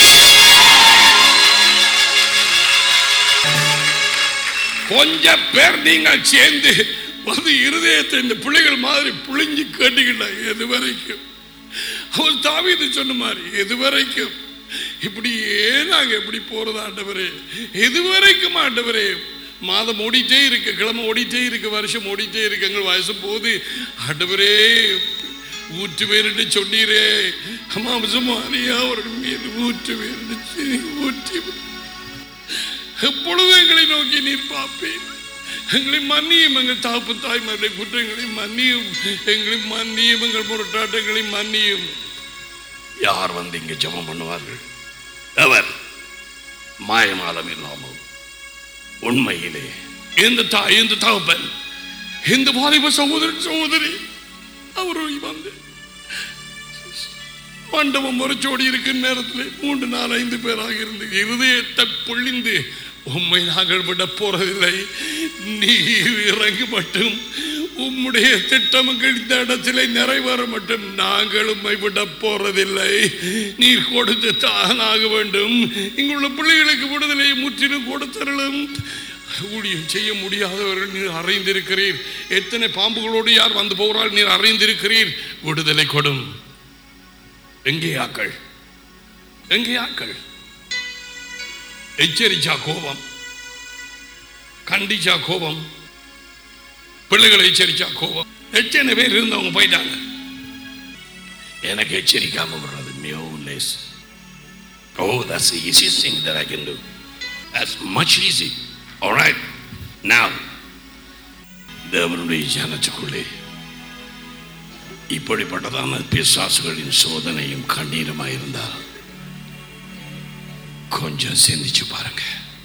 கொஞ்ச பேர் நீங்கள் சேர்ந்து வந்து இருதயத்தை இந்த பிள்ளைகள் மாதிரி புளிஞ்சு கேட்டுக்கிட்டாங்க எது வரைக்கும் அவர் தாவீது சொன்ன மாதிரி எது வரைக்கும் இப்படியே நாங்க எப்படி போறது ஆண்டவரே எது வரைக்கும் ஆண்டவரே மாதம் ஓடிட்டே இருக்கு கிழமை ஓடிட்டே இருக்கு வருஷம் ஓடிட்டே இருக்கு எங்கள் வயசு போது ஆண்டவரே ஊற்று வேறுன்னு சொன்னீரே அம்மா சுமாரியா அவர்கள் மீது ஊற்று வேறுன்னு ஊற்றி எப்பொழுது எங்களை நோக்கி நீர் பார்ப்பேன் எங்களை மன்னியும் எங்கள் தாப்பு தாய்மாருடைய குற்றங்களை மன்னியும் எங்களை மன்னியும் எங்கள் முரட்டாட்டங்களை மன்னியும் யார் வந்து இங்கே ஜெபம் பண்ணுவார்கள் அவர் மாயமாலம் இல்லாமல் உண்மையிலே இந்த தாய் இந்த தகப்பன் இந்த வாலிப சகோதரன் சகோதரி அவரும் வந்து மண்டபம் முறைச்சோடி இருக்கும் நேரத்தில் மூன்று நாலு ஐந்து பேராக இருந்து இருதயத்தை பொழிந்து உம்மை நாங்கள் விட போறதில்லை நீர் இறங்கு மட்டும் உம்முடைய திட்டங்கள் இந்த இடத்திலே நிறைவேற மட்டும் நாங்கள் உம்மை விட போறதில்லை நீர் கொடுத்து தானாக வேண்டும் இங்குள்ள பிள்ளைகளுக்கு விடுதலை முற்றிலும் கொடுத்தருளும் ஊழியம் செய்ய முடியாதவர்கள் நீர் அறிந்திருக்கிறீர் எத்தனை பாம்புகளோடு யார் வந்து போகிறாள் நீர் அறிந்திருக்கிறீர் விடுதலை கொடும் எங்கே ஆக்கள் எங்கே ஆக்கள் எச்சரிச்சா கோபம் கண்டிச்சா கோபம் பிள்ளைகளை எச்சரிச்சா கோபம் எத்தனை பேர் இருந்தவங்க போயிட்டாங்க எனக்கு எச்சரிக்காம வர்றது மிகவும் லேஸ் oh that's the easiest thing that I can do that's much easy all right now தேவனுடைய ஜனத்துக்குள்ளே இப்படிப்பட்டதான பிசாசுகளின் சோதனையும் கண்ணீருமாய் இருந்தால் கொஞ்சம் சிந்திச்சு பாருங்க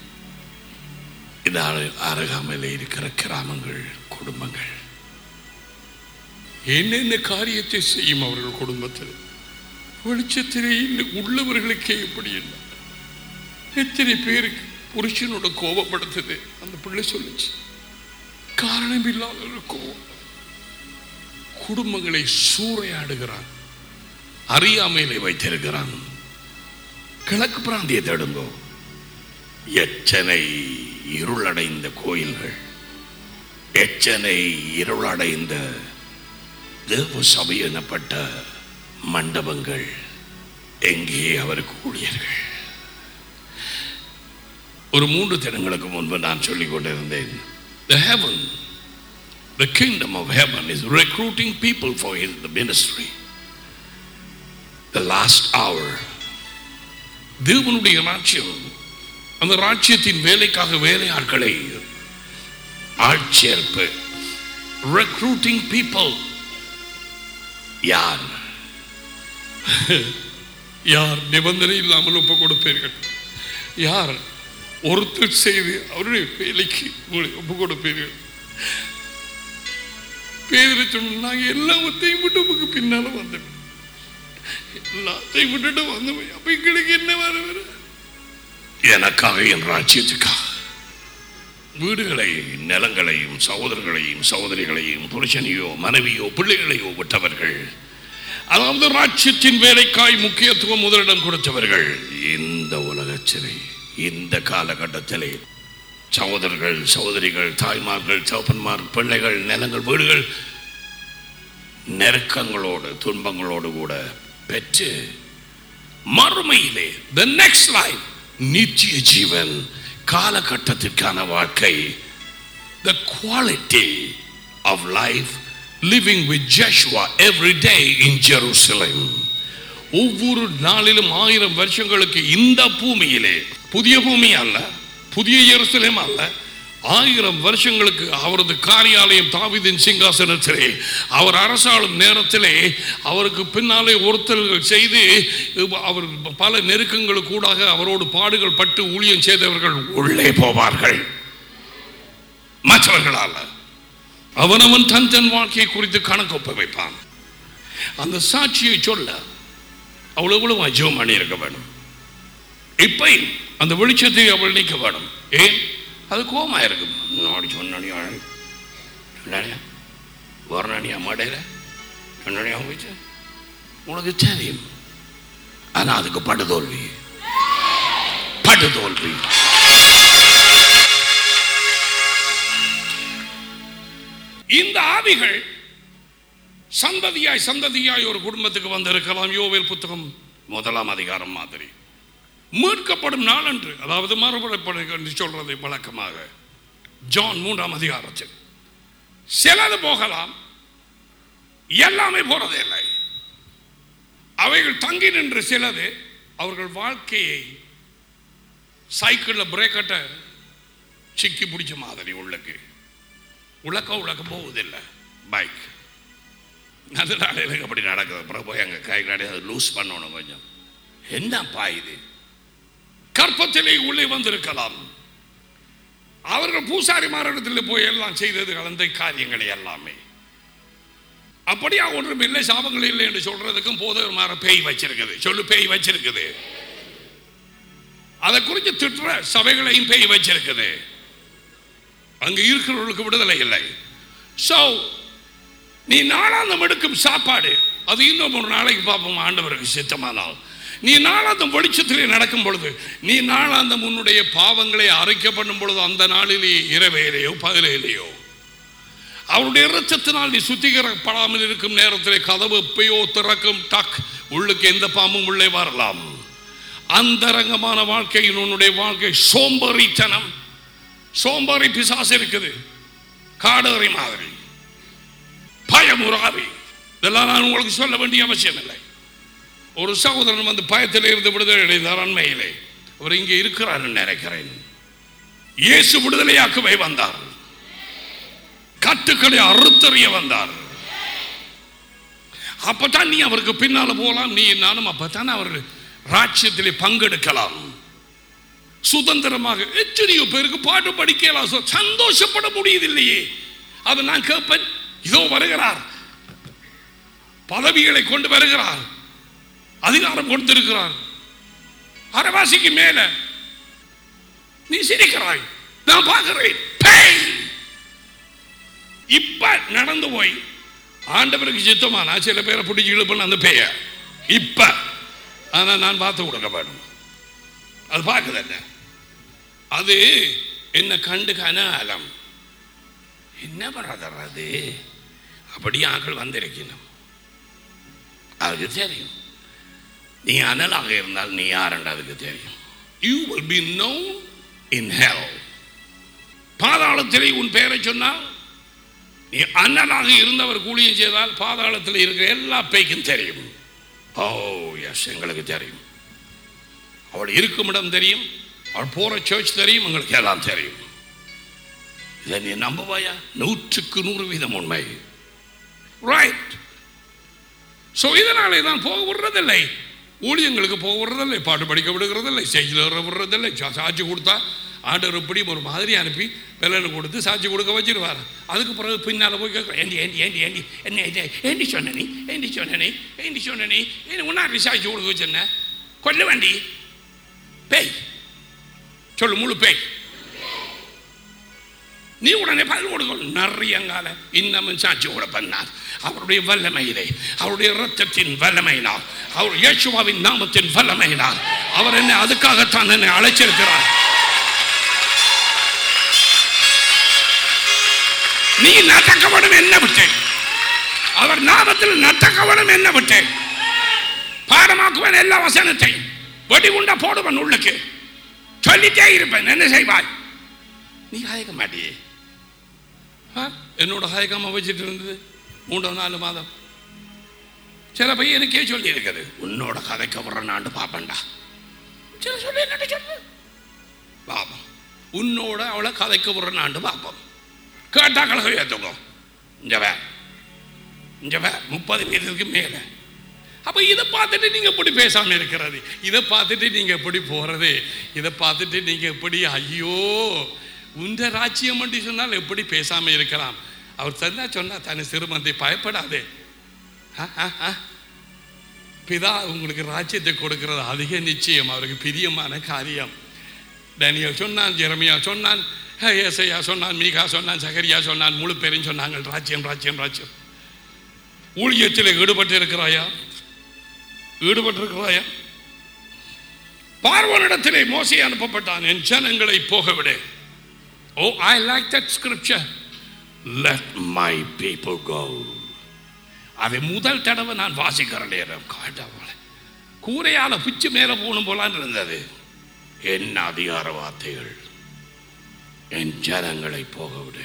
இது அரு- அருகாமையில் இருக்கிற கிராமங்கள் குடும்பங்கள் என்னென்ன காரியத்தை செய்யும் அவர்கள் குடும்பத்தில் வெளிச்சத்திலே இல்லை உள்ளவர்களுக்கே எப்படி இல்லை எத்தனை பேருக்கு புருஷனோட கோபப்படுத்துது அந்த பிள்ளை சொல்லுச்சு காரணம் இல்லாத ஒரு கோபம் குடும்பங்களை சூறையாடுகிறான் அறியாமையிலே வைத்திருக்கிறான் கிழக்கு பிராந்திய தேடுங்கோ எச்சனை இருளடைந்த கோயில்கள் எச்சனை இருளடைந்த தேவ சபை எனப்பட்ட மண்டபங்கள் எங்கே அவருக்கு ஊழியர்கள் ஒரு மூன்று தினங்களுக்கு முன்பு நான் சொல்லிக் கொண்டிருந்தேன் The heaven, the kingdom of heaven is recruiting people for his, the ministry. The last hour. தேவனுடைய ராஜ்யம் அந்த ராஜ்யத்தின் வேலைக்காக வேலையாட்களை ஆட்சேர்ப்பு ரெக்ரூட்டிங் பீப்புள் யார் யார் நிபந்தனை இல்லாமல் ஒப்பு கொடுப்பீர்கள் யார் ஒருத்தர் செய்து அவருடைய வேலைக்கு உங்களை ஒப்பு கொடுப்பீர்கள் பேதரை சொன்ன நாங்கள் எல்லாத்தையும் விட்டு உமக்கு பின்னால வந்தோம் எல்லாத்தையும் விட்டுட்டு வந்தோம் அப்ப எங்களுக்கு என்ன வர வர எனக்காக என் ராஜ்யத்துக்காக வீடுகளையும் நிலங்களையும் சகோதரர்களையும் சகோதரிகளையும் புருஷனையோ மனைவியோ பிள்ளைகளையோ விட்டவர்கள் அதாவது ராஜ்யத்தின் வேலைக்காய் முக்கியத்துவம் முதலிடம் கொடுத்தவர்கள் இந்த உலகச்சிறை இந்த காலகட்டத்திலே சகோதரர்கள் சகோதரிகள் தாய்மார்கள் சகப்பன்மார் பிள்ளைகள் நிலங்கள் வீடுகள் நெருக்கங்களோடு துன்பங்களோடு கூட பெற்று மறுமையிலே த நெக்ஸ்ட் லைஃப் நித்திய ஜீவன் காலகட்டத்திற்கான வாழ்க்கை the quality of life living with Joshua every day in Jerusalem ஒவ்வொரு நாளிலும் ஆயிரம் வருஷங்களுக்கு இந்த பூமியிலே புதிய பூமி அல்ல புதிய எருசலேம் அல்ல ஆயிரம் வருஷங்களுக்கு அவரது காரியாலயம் தாவிதின் சிங்காசனத்திலே அவர் அரசாளும் நேரத்திலே அவருக்கு பின்னாலே ஒருத்தர்கள் செய்து அவர் பல நெருக்கங்களுக்கு கூடாக அவரோடு பாடுகள் பட்டு ஊழியம் செய்தவர்கள் உள்ளே போவார்கள் மற்றவர்களால் அவனவன் தன் தன் வாழ்க்கையை குறித்து கணக்கு ஒப்ப வைப்பான் அந்த சாட்சியை சொல்ல அவ்வளவு எவ்வளவு ஜெபம் பண்ணி இருக்க வேணும் இப்ப அந்த வெளிச்சத்தை அவள் நீக்க வேணும் ஏன் அது கோமா இருக்கு முன்னாடி சொன்னாடியா சொன்னாடியா வரணியா மடையில சொன்னாடியா போயிச்சு உனக்கு தெரியும் ஆனா அதுக்கு படுதோல்வி படுதோல்வி இந்த ஆவிகள் சந்ததியாய் சந்ததியாய் ஒரு குடும்பத்துக்கு வந்திருக்கலாம் யோவேல் புத்தகம் முதலாம் அதிகாரம் மாதிரி மீட்கப்படும் நாளன்று அதாவது மறுபடப்படும் என்று சொல்றது வழக்கமாக ஜான் மூன்றாம் அதிகாரத்தில் சிலது போகலாம் எல்லாமே போறதே இல்லை அவைகள் தங்கி நின்று சிலது அவர்கள் வாழ்க்கையை சைக்கிளில் பிரேக்கட்ட சிக்கி பிடிச்ச மாதிரி உள்ளக்கு உழக்க உழக்க போவதில்லை பைக் அதனால எனக்கு அப்படி நடக்குது அப்புறம் போய் அங்கே கை கடையை அதை லூஸ் பண்ணணும் கொஞ்சம் என்னப்பா இது கற்பத்திலே உள்ளே வந்திருக்கலாம் அவர்கள் பூசாரிமாரிடத்தில் போய் எல்லாம் செய்தது கலந்த காரியங்களை எல்லாமே அப்படியா ஒன்றும் இல்லை சாபங்கள் இல்லை என்று சொல்றதுக்கும் போதவர் மாற பேய் வச்சிருக்குது சொல்லு பேய் வச்சிருக்குது அதை குறித்து திட்டுற சபைகளையும் பேய் வச்சிருக்குது அங்க இருக்கிறவர்களுக்கு விடுதலை இல்லை சோ நீ நாளாந்தம் எடுக்கும் சாப்பாடு அது இன்னும் ஒரு நாளைக்கு பார்ப்போம் ஆண்டவருக்கு சித்தமானால் நீ நாளாந்தம் வெளிச்சத்திலே நடக்கும் பொழுது நீ நாளாந்தம் உன்னுடைய பாவங்களை அரைக்க பண்ணும் பொழுது அந்த நாளிலே இரவையிலேயோ பகலிலேயோ அவருடைய இரத்தத்தினால் நீ சுத்திகரப்படாமல் இருக்கும் நேரத்திலே கதவு எப்பயோ திறக்கும் டக் உள்ளுக்கு எந்த பாம்பும் உள்ளே வரலாம் அந்தரங்கமான வாழ்க்கையில் உன்னுடைய வாழ்க்கை சோம்பறித்தனம் சோம்பேறி பிசாசு இருக்குது காடேறி மாதிரி பயமுறாவி இதெல்லாம் நான் உங்களுக்கு சொல்ல வேண்டிய அவசியம் இல்லை ஒரு சகோதரன் வந்து பயத்தில் இருந்து விடுதலை அடைந்தார் அண்மையிலே அவர் இங்கே இருக்கிறார் நினைக்கிறேன் இயேசு விடுதலையாக்கவே வந்தார் கட்டுக்களை அறுத்தறிய வந்தார் அப்பதான் நீ அவருக்கு பின்னால போகலாம் நீ நானும் அப்பதான் அவர் ராட்சியத்திலே பங்கெடுக்கலாம் சுதந்திரமாக எத்தனையோ பேருக்கு பாட்டு படிக்கலாம் சொ- சந்தோஷப்பட முடியதில்லையே அது நான் கேட்பேன் இதோ வருகிறார் பதவிகளை கொண்டு வருகிறார் அதிகாரம் கொடுத்திருக்கிறார் அரவாசிக்கு மேல நீ சிரிக்கிறாய் நான் பார்க்கிறேன் பேய்! இப்ப நடந்து போய் ஆண்டவருக்கு சித்தமானா சில பேரை பிடிச்சி இழுப்பேன் அந்த பேய இப்ப ஆனா நான் பார்த்து கொடுக்க வேணும் அது பார்க்குது என்ன அது என்ன கண்டு கனாலம் என்ன பிரதர் அது அப்படி ஆக்கள் வந்திருக்கணும் அதுக்கு தெரியும் நீ அனலாக இருந்தால் நீ யாருன்னு அதுக்கு தெரியும் you will be known in hell பாதாளத்திலே உன் பெயரை சொன்னால் நீ அண்ணனாக இருந்தவர் கூலியம் செய்தால் பாதாளத்தில் இருக்கிற எல்லா பேய்க்கும் தெரியும் ஓ எஸ் எங்களுக்கு தெரியும் அவள் இருக்கும் இடம் தெரியும் அவள் போற சர்ச் தெரியும் உங்களுக்கு எல்லாம் தெரியும் இதை நீ நம்புவாயா நூற்றுக்கு நூறு வீதம் உண்மை ரைட் ஸோ இதனாலே தான் போக விடுறதில்லை ஊழியங்களுக்கு போக விடுறதில்லை பாட்டு படிக்க விடுகிறதில்லை ஸ்டேஜில் வர விடுறதில்லை சா- சாட்சி கொடுத்தா ஆண்டவர் இப்படி ஒரு மாதிரி அனுப்பி வெள்ளனை கொடுத்து சாட்சி கொடுக்க வச்சிருவார் அதுக்கு பிறகு பின்னால் போய் கேட்க ஏண்டி ஏண்டி ஏண்டி ஏண்டி என்ன ஏண்டி ஏண்டி சொன்ன நீ ஏண்டி சொன்ன நீ ஏண்டி சொன்ன நீ என்ன உன்னாடி சாட்சி கொடுக்க வச்சேன்ன கொல்ல வேண்டி பேய் சொல்லு முழு பேய் நீ உடனே பதில் கொடுக்கணும் நிறையங்கால இன்னமும் சாட்சி கூட பண்ணார் அவருடைய வல்லமையிலே அவருடைய இரத்தத்தின் வல்லமையினால் அவர் இயேசுவாவின் நாமத்தின் வல்லமையினால் அவர் என்னை அதுக்காகத்தான் என்னை அழைச்சிருக்கிறார் நீ நட்டக்கவனம் என்ன விட்டு அவர் நாமத்தில் நட்டக்கவனம் என்ன விட்டு பாடமாக்குவன் எல்லா வசனத்தையும் வெடி உண்டா போடுவன் உள்ளுக்கு சொல்லிட்டே இருப்பேன் என்ன செய்வாய் நீ காய்க்க மாட்டியே ஆ? என்னோட காய்க்காம வச்சுட்டு இருந்தது மூன்று நாலு மாதம் சில பையனுக்கே சொல்லி இருக்குது உன்னோட கதைக்கு விடுறாண்டு பாப்பண்டா சில சொல்லி என்ன சொல்லு பாப்போம் உன்னோட அவளை கதைக்கு விடுறாண்டு பாப்போம் கேட்டா கழகம் ஏற்றுக்கோ இங்க வே இங்க வே முப்பது மீட்டருக்கு மேலே அப்ப இதை பார்த்துட்டு நீங்க எப்படி பேசாம இருக்கிறது இதை பார்த்துட்டு நீங்க எப்படி போறது இதை பார்த்துட்டு நீங்க எப்படி ஐயோ உந்த ராஜ்யம் என்று சொன்னால் எப்படி பேசாம இருக்கலாம் அவர் தந்தா சொன்னா தன்னை சிறுமந்தை பயப்படாதே ஆ, ஆ, ஆ. பிதா உங்களுக்கு ராஜ்யத்தை கொடுக்கிறது அதிக நிச்சயம் அவருக்கு பிரியமான காரியம் டேனியல் சொன்னான் ஜெரமியா சொன்னான் ஏசையா சொன்னான் மீகா சொன்னான் சகரியா சொன்னான் முழு பேரையும் சொன்னாங்க ராஜ்யம் ராஜ்யம் ராஜ்யம் ஊழியத்தில் ஈடுபட்டு இருக்கிறாயா ஈடுபட்டு இருக்கிறாயா பார்வனிடத்திலே மோசே அனுப்பப்பட்டான் என் ஜனங்களை போக விடு oh I like that scripture let my people go அதை முதல் தடவை நான் வாசிக்கிற நேரம் காட்டவளை கூரையால பிச்சு மேலே போகணும் போலான்னு இருந்தது என்ன அதிகார வார்த்தைகள் என் ஜனங்களை போக விடு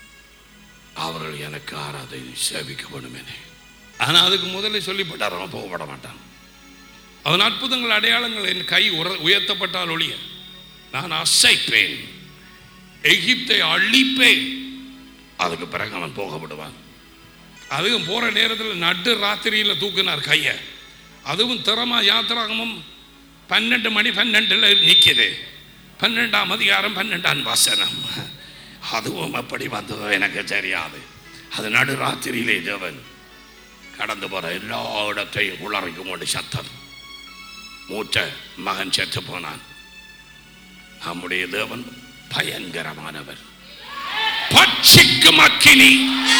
அவர்கள் எனக்கு ஆராதனை சேவிக்கப்படும் என ஆனால் அதுக்கு முதல்ல சொல்லிப்பட்டார் அவன் போகப்பட மாட்டான் அவன் அற்புதங்கள் அடையாளங்கள் என் கை உர- உயர்த்தப்பட்டால் ஒழிய நான் அசைப்பேன் எகிப்தை அழிப்பேன் அதுக்கு பிறகு அவன் போகப்படுவான் அதுவும் போற நேரத்தில் நடு ராத்திரியில் தூக்கினார் கையை அதுவும் திறமா யாத்திராகமும் பன்னெண்டு மணி பன்னெண்டுல நிற்கிது பன்னெண்டாம் அதிகாரம் பன்னெண்டாம் வசனம் அதுவும் எப்படி வந்ததோ எனக்கு தெரியாது அது நடு ராத்திரியிலே தேவன் கடந்து போற எல்லா இடத்தையும் குளறிக்கும் கொண்டு சத்தம் மூத்த மகன் செத்து போனான் நம்முடைய தேவன் பயங்கரமானவர் பட்சிக்கும் அக்கினி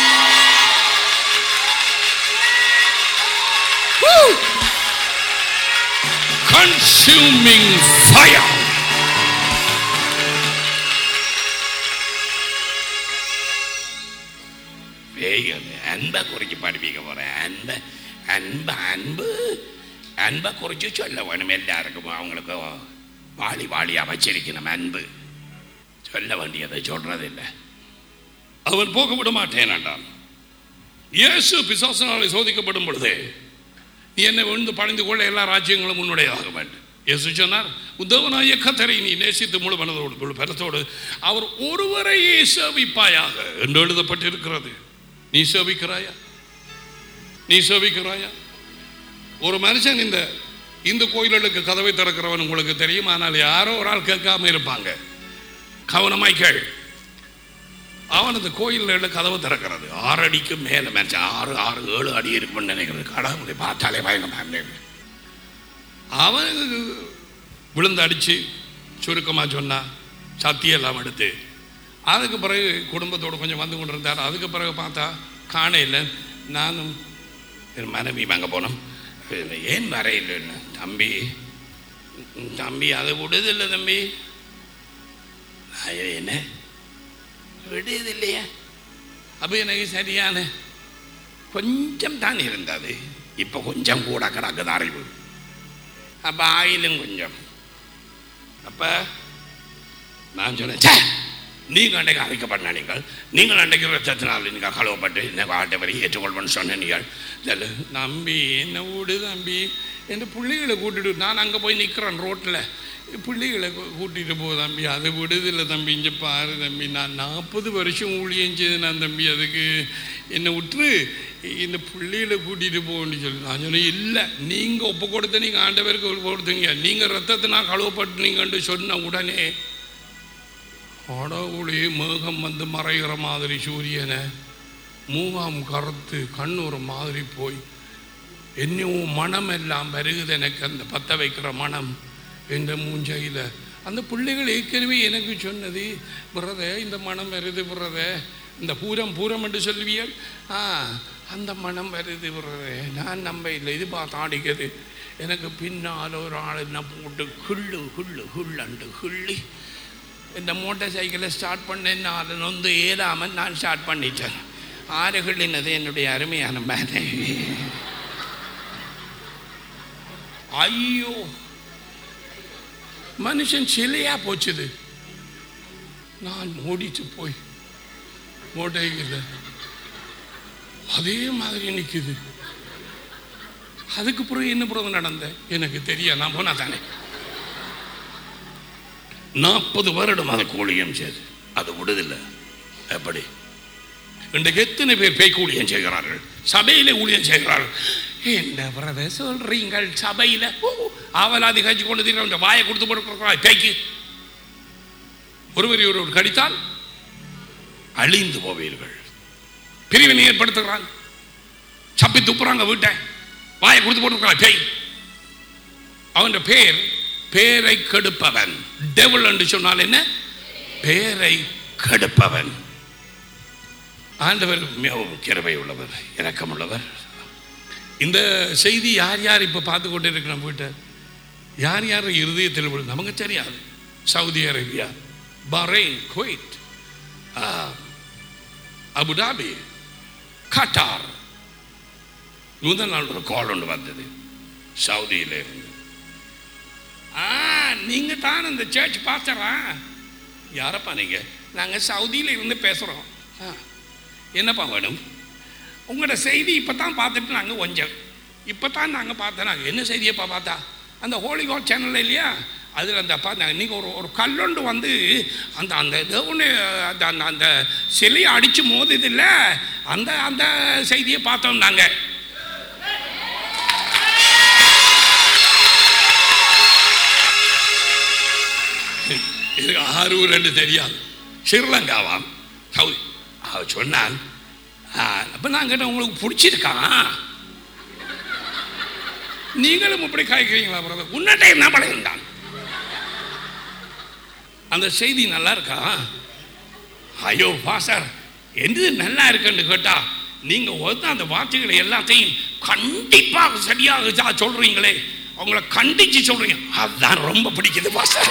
Woo! consuming fire வேகம் அன்பை குறித்து படிப்பிக்க போறேன் அன்பை அன்பு அன்பு அன்பை குறித்து சொல்ல வேணும் எல்லாருக்கும் அவங்களுக்கு வாளி வாளியா வச்சிருக்கணும் அன்பு சொல்ல வேண்டியதை சொல்றதில்லை அவன் போக விட மாட்டேன் என்றான் இயேசு பிசாசனாலே சோதிக்கப்படும் பொழுது நீ என்னை விழுந்து பணிந்து கொள்ள எல்லா ராஜ்யங்களும் உன்னுடையதாக வேண்டும் இயேசு சொன்னார் உத்தவனாய கத்தரை நீ நேசித்து முழு மனதோடு முழு பலத்தோடு அவர் ஒருவரையே சேவிப்பாயாக என்று எழுதப்பட்டிருக்கிறது நீ சேவிக்கிறாயா நீ சேவிக்கிறாயா ஒரு மனுஷன் இந்த இந்து கோயில்களுக்கு கதவை திறக்கிறவன் உங்களுக்கு தெரியும் ஆனால் யாரோ ஒரு ஆள் கேட்காம இருப்பாங்க கவனமாய் கேள் அவன் அந்த கோயில்ல கதவு திறக்கிறது ஆறு அடிக்கு மேலே மனுஷன் ஆறு ஆறு ஏழு அடி இருக்கும்னு நினைக்கிறது கடவுளை பார்த்தாலே பயங்கர அவன் விழுந்து அடிச்சு சுருக்கமாக சொன்னா சத்தியெல்லாம் எடுத்து அதுக்கு பிறகு குடும்பத்தோடு கொஞ்சம் வந்து கொண்டு இருந்தார் அதுக்கு பிறகு பார்த்தா காணையில் நானும் என் மனைவி வாங்க போனோம் ஏன் வரையில்லைன்னு தம்பி தம்பி அதை விடுதில்லை தம்பி ஐயோ என்ன விடுது இல்லையா அப்போ எனக்கு சரியான கொஞ்சம் தான் இருந்தது இப்போ கொஞ்சம் கூட கிடக்குது அறிவு அப்போ ஆயிலும் கொஞ்சம் அப்போ நான் சொன்னேன் "ச்சே, நீங்கள் அன்றைக்கு அழைக்கப்பட்ட நீங்கள் நீங்கள் அன்றைக்கு ரத்தத்தினால் நீங்கள் கழுவப்பட்டு இந்த ஆட்டவரை ஏற்றுக்கொள்வன்னு சொன்ன நீங்கள் இல்லை நம்பி என்ன விடு தம்பி என் பிள்ளைகளை கூட்டிட்டு நான் அங்கே போய் நிற்கிறேன் ரோட்டில் பிள்ளைகளை கூ- கூட்டிட்டு போ தம்பி அது விடுதில்லை தம்பி இங்கே பாரு தம்பி நான் நாற்பது வருஷம் ஊழியம் செய்து நான் தம்பி அதுக்கு என்னை விட்டுரு இந்த பிள்ளைகளை கூட்டிட்டு போன்னு சொல்லி நான் சொன்னேன் இல்லை நீங்கள் ஒப்பு கொடுத்து நீங்கள் ஆண்டவருக்கு ஒப்பு கொடுத்தீங்க நீங்கள் ரத்தத்தினால் கழுவப்பட்டீங்கன்னு சொன்ன உடனே அடவுளி மேகம் வந்து மறைகிற மாதிரி சூரியனை மூவாம் கருத்து கண் ஒரு மாதிரி போய் என்னவும் மனம் எல்லாம் வருகுது எனக்கு அந்த பற்ற வைக்கிற மனம் எந்த மூஞ்சையில் அந்த பிள்ளைகள் ஏற்கனவே எனக்கு சொன்னது பிறத இந்த மனம் வருது பிறத இந்த பூரம் பூரம் என்று சொல்லுவியல் ஆ அந்த மனம் வருது பிறத நான் நம்ப இல்லை இது பார்த்து ஆடிக்குது எனக்கு பின்னால் ஒரு ஆள் என்ன போட்டு கிள்ளு கிள்ளு கிள்ளண்டு கிள்ளி இந்த மோட்டார் சைக்கிளை ஸ்டார்ட் பண்ணேன் நான் நொந்து ஏறாமல் நான் ஸ்டார்ட் பண்ணிட்டேன் ஆறுகளினது என்னுடைய அருமையான மனைவி ஐயோ மனுஷன் சிலையா போச்சுது நான் ஓடிச்சு போய் மோட்டையில் அதே மாதிரி நிற்குது அதுக்கு பிறகு என்ன பிறகு நடந்த எனக்கு தெரியும் நான் போனா தானே நாற்பது வருடம் அதை கூலியம் செய்து அது விடுதில்லை எப்படி இன்றைக்கு எத்தனை பேர் பேய் ஊழியம் செய்கிறார்கள் சபையிலே ஊழியம் செய்கிறார்கள் என்ன பிரதர் சொல்றீங்கள் சபையில ஓ, ஆவலாதி கட்சி கொண்டு தீர கொஞ்சம் வாயை கொடுத்து போட்டு பேய்க்கு ஒருவரை ஒருவர் கடித்தால் அழிந்து போவீர்கள் பிரிவினை ஏற்படுத்துகிறான் சப்பி துப்புறாங்க வீட்டை வாயை கொடுத்து போட்டு பேய் அவன் பேர் பேரை கெடுப்பவன் டெவல் என்று சொன்னால் என்ன பேரை கெடுப்பவன் ஆண்டவர் மிகவும் கிருபை உள்ளவர் இரக்கம் உள்ளவர் இந்த செய்தி யார் யார் இப்போ பார்த்து கொண்டு இருக்கிற வீட்டை யார் யார் இருதயத்தில் விழுந்து நமக்கு தெரியாது சவுதி அரேபியா பஹ்ரைன் குவைத் ஆ, அபுதாபி கட்டார் முதல் நாள் ஒரு கால் ஒன்று வந்தது சவுதியில இருந்து ஆ நீங்க தான் இந்த சர்ச் பாஸ்டரா யாரப்பா நீங்க நாங்க சவுதியில இருந்து பேசுறோம் ஆ, என்னப்பா வேணும் உங்களோட செய்தி இப்போ தான் பார்த்துட்டு நாங்கள் கொஞ்சம் இப்போ தான் நாங்கள் பார்த்தோம் நாங்கள் என்ன செய்தியப்பா பார்த்தா அந்த ஹோலி காட் சேனல் இல்லையா அதில் அந்த பார்த்தா நீங்கள் ஒரு ஒரு கல்லொண்டு வந்து அந்த அந்த இது ஒன்று அந்த அந்த அந்த சிலையை அடித்து மோதுது இல்லை அந்த அந்த செய்தியை பார்த்தோம் நாங்கள் இது ஆரூர் என்று தெரியாது ஸ்ரீலங்காவாம் சவுதி அவ சொன்னான் அப்போ நான் கேட்டேன் உங்களுக்கு பிடிச்சிருக்கான் நீங்களும் இப்படி காய்க்கிறீங்களா பிரதர் உன்னட்ட என்ன பழகின்றான் அந்த செய்தி நல்லா இருக்கா ஐயோ பாசர் எது நல்லா இருக்குன்னு கேட்டா நீங்க வந்து அந்த வார்த்தைகளை எல்லாத்தையும் கண்டிப்பாக சரியாக சா- சொல்றீங்களே அவங்கள கண்டிச்சு சொல்றீங்க அதுதான் ரொம்ப பிடிக்குது பாசர்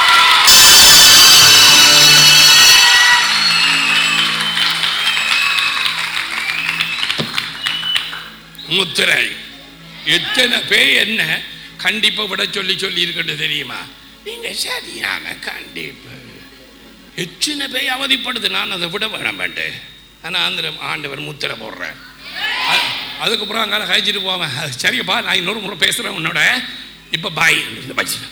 முத்திரை எத்தனை பேர் என்ன கண்டிப்பா விட சொல்லி சொல்லி இருக்கட்டும் தெரியுமா நீங்க சரியான கண்டிப்பு எத்தனை பேர் அவதிப்படுது நான் அதை விட வேணாம் மாட்டேன் ஆனால் அந்த ஆண்டவர் முத்திரை போடுறேன் அ- அதுக்கப்புறம் அங்கே கழிச்சிட்டு போவேன் அது சரியப்பா நான் இன்னொரு முறை பேசுகிறேன் உன்னோட இப்போ பாய் வச்சு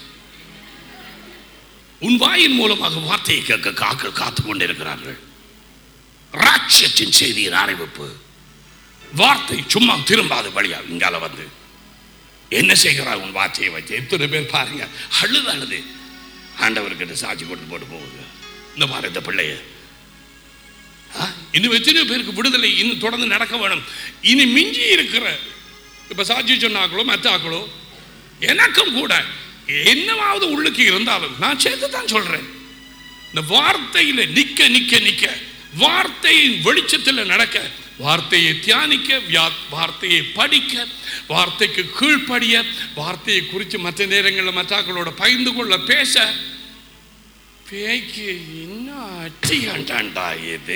உன் வாயின் மூலமாக வார்த்தையை கேட்க காக்கள் காத்து கொண்டிருக்கிறார்கள் ராட்சத்தின் செய்தியின் அறிவிப்பு வார்த்தை சும்மா திரும்பாது வழியா இங்கால வந்து என்ன செய்கிறார் உன் வார்த்தையை வச்சு எத்தனை பேர் பாருங்க அழுது அழுது ஆண்டவர்கிட்ட சாட்சி கொடுத்து போட்டு போகுது இந்த மாதிரி இந்த பிள்ளைய ஆ, இன்னும் எத்தனையோ பேருக்கு விடுதலை இன்னும் தொடர்ந்து நடக்க வேணும் இனி மிஞ்சி இருக்கிற இப்ப சாட்சி சொன்னாக்களோ மத்தாக்களோ எனக்கும் கூட என்னவாவது உள்ளுக்கு இருந்தாலும் நான் சேர்த்து தான் சொல்றேன் இந்த வார்த்தையில நிக்க நிக்க நிக்க வார்த்தையின் வெளிச்சத்தில் நடக்க வார்த்தையை தியானிக்க வியா- வார்த்தையை படிக்க வார்த்தைக்கு கீழ்ப்படிய வார்த்தையை குறித்து மற்ற நேரங்களில் மற்றாக்களோட பகிர்ந்து கொள்ள பேச பேய்க்கு இன்னும் அட்டி கண்டாண்டா இது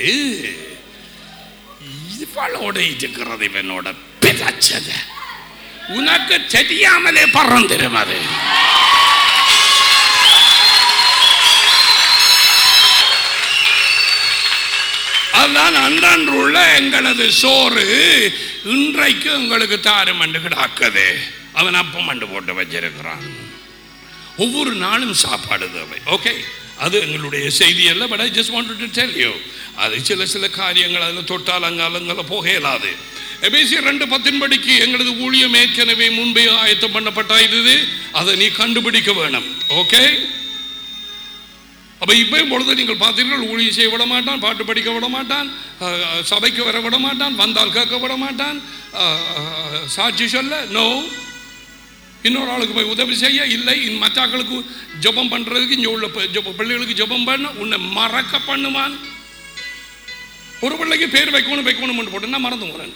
இவளோட இருக்கிறது இவனோட பிதச்சது உனக்கு தெரியாமலே பறந்துடும் அது அதுதான் அன்றன்று உள்ள எங்களது சோறு இன்றைக்கு உங்களுக்கு தாரும் என்று கிடாக்குது அவன் அப்பம் மண்டு போட்டு வச்சிருக்கிறான் ஒவ்வொரு நாளும் சாப்பாடு தேவை ஓகே அது எங்களுடைய செய்தி அல்ல but I just want to tell you அது சில சில காரியங்கள் அதில் தொட்டால் அங்காலங்கள போக இயலாது எபேசியர் ரெண்டு பத்தின்படிக்கு எங்களது ஊழியம் ஏற்கனவே முன்பே ஆயத்தம் பண்ணப்பட்டாயிருது அதை நீ கண்டுபிடிக்க வேணும் ஓகே அப்ப இப்பயும் பொழுது நீங்கள் பார்த்தீர்கள் ஊழியம் செய்ய விட மாட்டான் பாட்டு படிக்க விட மாட்டான் அஹ், அஹ், சபைக்கு வர விட மாட்டான் வந்தால் கேட்க விட மாட்டான் அஹ், அஹ், சாட்சி சொல்ல நோ இன்னொரு ஆளுக்கு போய் உதவி செய்ய இல்லை இன் மற்றாக்களுக்கு ஜெபம் பண்றதுக்கு இங்க உள்ள ப- ஜெப- பிள்ளைகளுக்கு ஜெபம் பண்ண உன்னை மறக்க பண்ணுவான் ஒரு பிள்ளைக்கு பேர் வைக்கணும் வைக்கணும் போட்டு நான் மறந்து போறேன்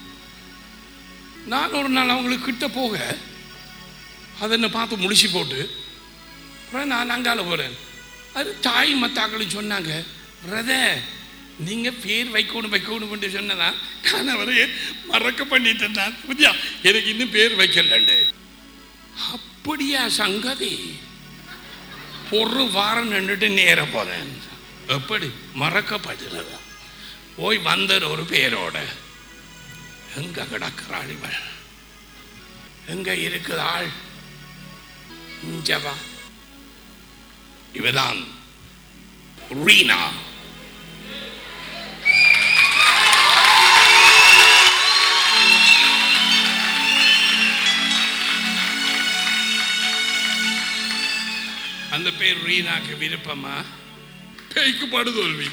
நான் ஒரு நாள் அவங்களுக்கு கிட்ட போக அதை என்ன பார்த்து முடிச்சு போட்டு அப்புறம் நான் அங்கால போறேன் அது தாய் மத்தாக்களும் சொன்னாங்க பிரதர் நீங்க பேர் வைக்கணும் வைக்கணும் சொன்னதா கணவரையே மறக்க பண்ணிட்டேன் நான் புரியா எனக்கு இன்னும் பேர் வைக்கலண்டு அப்படியா சங்கதி ஒரு வாரம் நின்றுட்டு நேர போறேன் எப்படி மறக்கப்படுகிறது போய் வந்தார் ஒரு பேரோட எங்க கிடக்கிறாள் இவள் எங்க இருக்குது ஆள் இஞ்சவா இவதான் ரீனா அந்த பேர் ரீனாக்கு விருப்பமா பேய்க்கு படுதோல்வி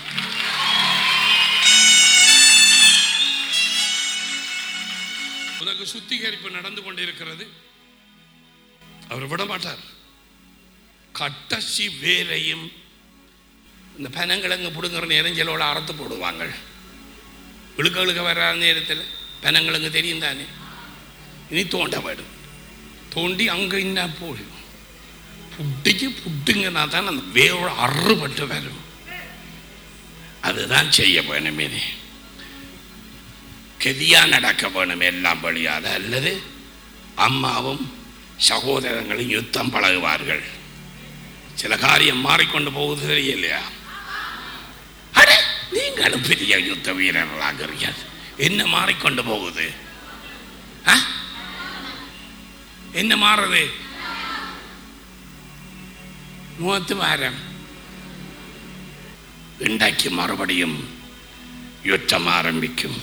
உனக்கு சுத்திகரிப்பு நடந்து கொண்டிருக்கிறது அவர் விட மாட்டார் கட்டசி வேலையும் இந்த பனங்கிழங்கு பிடுங்குற நெருஞ்சலோட அறுத்து போடுவாங்க இழுக்க இழுக்க வர நேரத்தில் பனங்கிழங்கு தெரியும் தானே இனி தோண்ட வேடும் தோண்டி அங்கே என்ன போடும் புட்டிக்கு புட்டுங்கன்னா தான் அந்த வேரோட அறுபட்டு வரும் அதுதான் செய்ய வேணுமே கெதியா நடக்க வேணும் எல்லாம் வழியாக அல்லது அம்மாவும் சகோதரங்களும் யுத்தம் பழகுவார்கள் சில காரியம் மாறிக்கொண்டு போகுது தெரியலையா அட, நீங்களும் பெரிய யுத்த வீரர்களாகிறீர்கள் என்ன மாறிக்கொண்டு போகுது ஆ? என்ன மாறுது மூத்து வாரம் இன்றைக்கு மறுபடியும் யுத்தம் ஆரம்பிக்கும்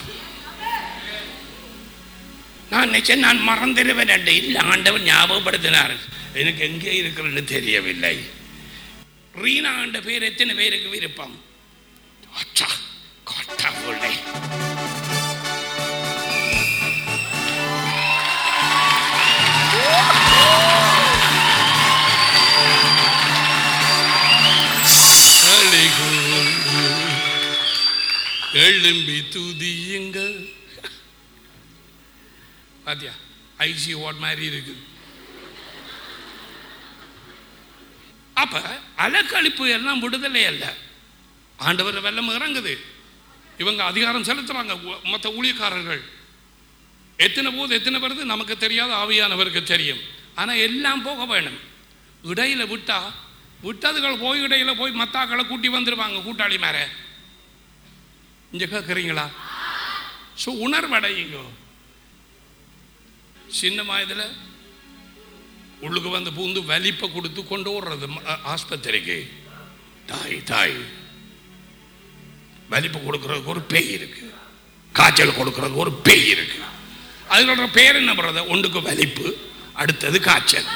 நான் நினைச்சேன் நான் மறந்துடுவேன் என்று இல்லை ஆண்டவர் ஞாபகப்படுத்தினார் எனக்கு எங்கே இருக்கிறன்னு தெரியவில்லை ரீனா என்ற பேர் எத்தனை பேருக்கு விருப்பம் அச்சா கடவுளே எழும்பி துதியுங்கள் பாத்தியா ஐசி ஓட் மாதிரி இருக்குது அப்ப அலக்கழிப்பு எல்லாம் விடுதலை அல்ல ஆண்டவர் வெள்ளம் இறங்குது இவங்க அதிகாரம் செலுத்துறாங்க மற்ற ஊழியக்காரர்கள் எத்தனை போது எத்தனை வருது நமக்கு தெரியாத ஆவியானவருக்கு தெரியும் ஆனா எல்லாம் போக வேணும் இடையில விட்டா விட்டதுகள் போய் இடையில போய் மத்தாக்களை கூட்டி வந்துருவாங்க கூட்டாளி மேல இங்க கேட்குறீங்களா ஸோ உணர்வடையுங்க சின்ன வயதில் உள்ளுக்கு வந்து பூந்து வலிப்பை கொடுத்து கொண்டு ஓடுறது ம- ஆஸ்பத்திரிக்கு தாய் தாய் வலிப்பு கொடுக்கறதுக்கு ஒரு பேய் இருக்கு காய்ச்சல் கொடுக்கறதுக்கு ஒரு பேய் இருக்கு அதோட பேர் என்ன பண்றது ஒன்றுக்கு வலிப்பு அடுத்தது காய்ச்சல்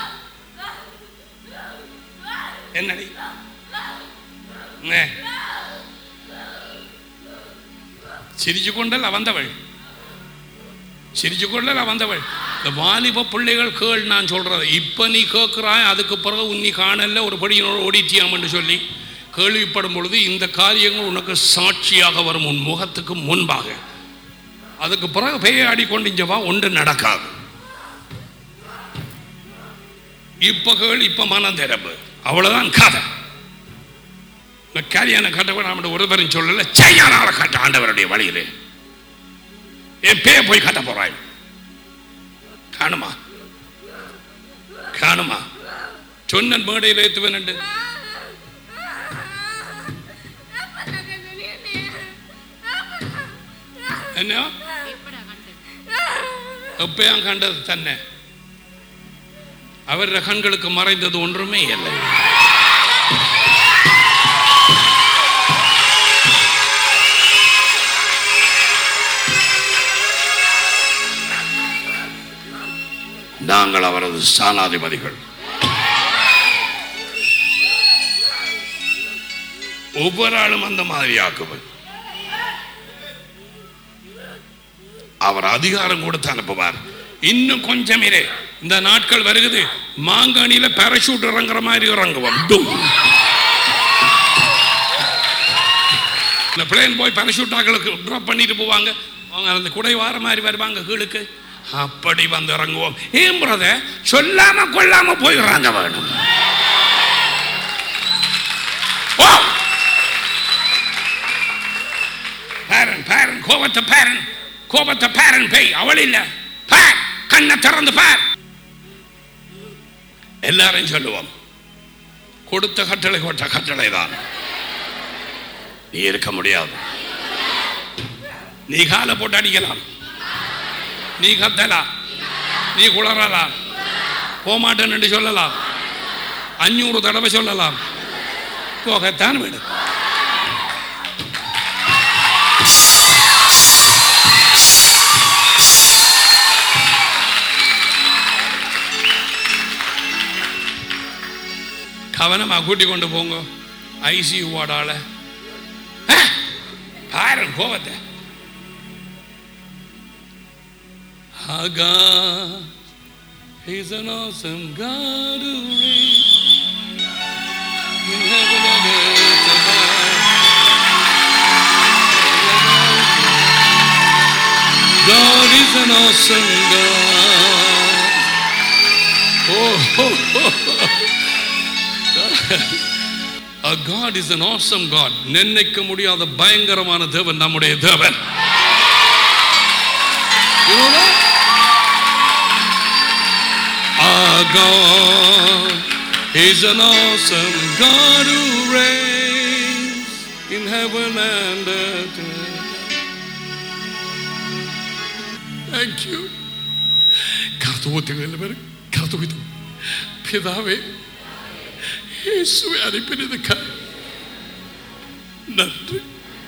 என்னடி ஏ. சிரிச்சு கொண்டல்ல வந்தவள் சிரிச்சு கொண்டல்ல வந்தவள் இந்த வாலிப பிள்ளைகள் கேள் நான் சொல்றது இப்ப நீ கேட்கிறாய் அதுக்கு பிறகு உன்னி காணல ஒரு படியோட ஓடிட்டியாமன்னு சொல்லி கேள்விப்படும் பொழுது இந்த காரியங்கள் உனக்கு சாட்சியாக வரும் உன் முகத்துக்கு முன்பாக அதுக்கு பிறகு பெய்யாடி கொண்டு இங்க வா ஒன்று நடக்காது இப்ப கேள் இப்ப மனம் திறப்பு அவ்வளவுதான் கதை இந்த காரியான கட்டவன் நம்முடைய ஒருவரும் சொல்லல செய்யானால கட்ட ஆண்டவருடைய வழியிலே என் பேய போய் கட்ட போறாய் காணுமா காணுமா சொன்னன் மேடையில் ஏத்துவன் என்ன எப்பயாம் கண்டது தன்னை அவருடைய கண்களுக்கு மறைந்தது ஒன்றுமே இல்லை நாங்கள் அவரது ஸ்தானாதிபதிகள் ஒவ்வொரு ஆளும் அந்த மாதிரி ஆக்குவது அவர் அதிகாரம் கொடுத்து அனுப்புவார் இன்னும் கொஞ்சம் இரு இந்த நாட்கள் வருகுது மாங்கானியில பாராசூட் இறங்குற மாதிரி இறங்குவோம் டும். இந்த பிளேன் போய் பாராசூட் ஆக்களுக்கு ட்ராப் பண்ணிட்டு போவாங்க அவங்க அந்த குடை வார மாதிரி வருவாங்க கீழுக்கு அப்படி வந்து இறங்குவோம் ஏன் பிரதர் சொல்லாம கொள்ளாம போயிடுறாங்க வேணும் கோபத்தை பாரன் கோபத்தை பாரன் பேய் அவள் இல்ல பார் கண்ணை திறந்து பார் எல்லாரும் சொல்லுவோம் கொடுத்த கட்டளை கொட்ட கட்டளை தான் நீ இருக்க முடியாது நீ காலை போட்டு அடிக்கலாம் நீ கத்தலாம் நீ குளறலாம் போமாட்டேன் என்று சொல்லலாம் அஞ்சூறு தடவை சொல்லலாம் போகத்தான் விடு கவனமா கூட்டி கொண்டு போங்க ஐசியூ வார்டால பாரு கோபத்தை ஆகா He's an awesome God who reigns in heaven and earth above. God is an awesome God. Oh, oh, oh. A God is an awesome God. நிர்ணயிக்க முடியாத பயங்கரமான தேவன் நம்முடைய தேவன் You know that? Our God is an awesome God who reigns in heaven and earth. Thank you. കർത്തവ്യത്തിൽ പേര് കർത്തവ്യം പിതാവേ യേശുവെ അനുപ്പിനതുക്കായി നന്ദി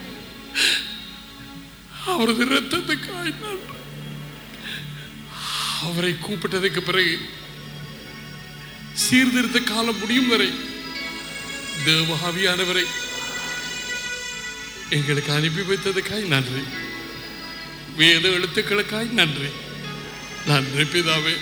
அவரது ரத்தத்துக்காய் நன்றி அவரை கூப்பிட்டதுக்கு பிறகு சீர்திருத்த காலம் முடியும் வரை தேவாவியானவரை எங்களுக்கு அனுப்பி வைத்ததுக்காய் நன்றி வேத எழுத்துக்களுக்காய் நன்றி நன்றி பிதாவே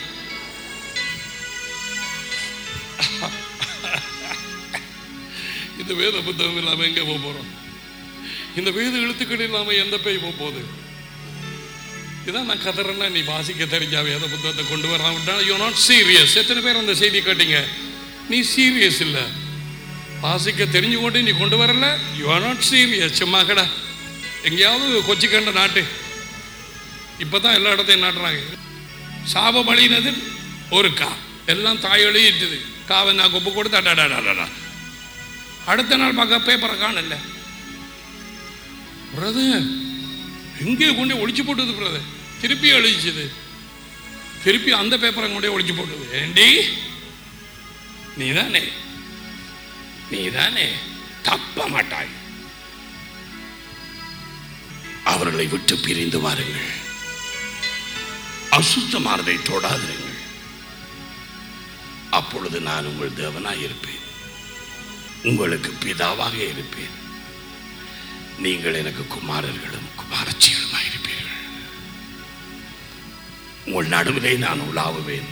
இந்த வேத புத்தகம் இல்லாம எங்க போக போறோம் இந்த வேத எழுத்துக்கள் இல்லாம எந்த பேய் போக போகுது இதான் நான் கதறேன்னா நீ வாசிக்க தெரிஞ்சா வேத புத்தகத்தை கொண்டு வராவிட்டா யூ நாட் சீரியஸ் எத்தனை பேர் அந்த செய்தி கேட்டீங்க நீ சீரியஸ் இல்லை வாசிக்க தெரிஞ்சு கொண்டு நீ கொண்டு வரல யூ ஆர் நாட் சீரியஸ் சும்மா கடா எங்கேயாவது கொச்சிக்கண்ட நாட்டு இப்பதான் எல்லா இடத்தையும் நாட்டுறாங்க சாபம் அழியினது ஒரு கா எல்லாம் தாய் எழுதிட்டுது காவை நான் கொப்பு கொடுத்து அடாடாடாடா அடுத்த நாள் பார்க்க பேப்பரை காணல பிரதர் எங்கே கொண்டு ஒழிச்சு போட்டது பிரதர் திருப்பி அழிச்சது திருப்பி அந்த பேப்பரை கொண்டே ஒழிச்சு போட்டது ஏண்டி நீதானே நீதானே தப்ப மாட்டாய் அவர்களை விட்டு பிரிந்து வாருங்கள் அசுத்தமானதை தொடாதிருங்கள் அப்பொழுது நான் உங்கள் தேவனாய் இருப்பேன் உங்களுக்கு பிதாவாக இருப்பேன் நீங்கள் எனக்கு குமாரர்களும் குமாரச்சிகளுமாய் இருப்பீர்கள் உங்கள் நடுவிலே நான் உலாவுவேன்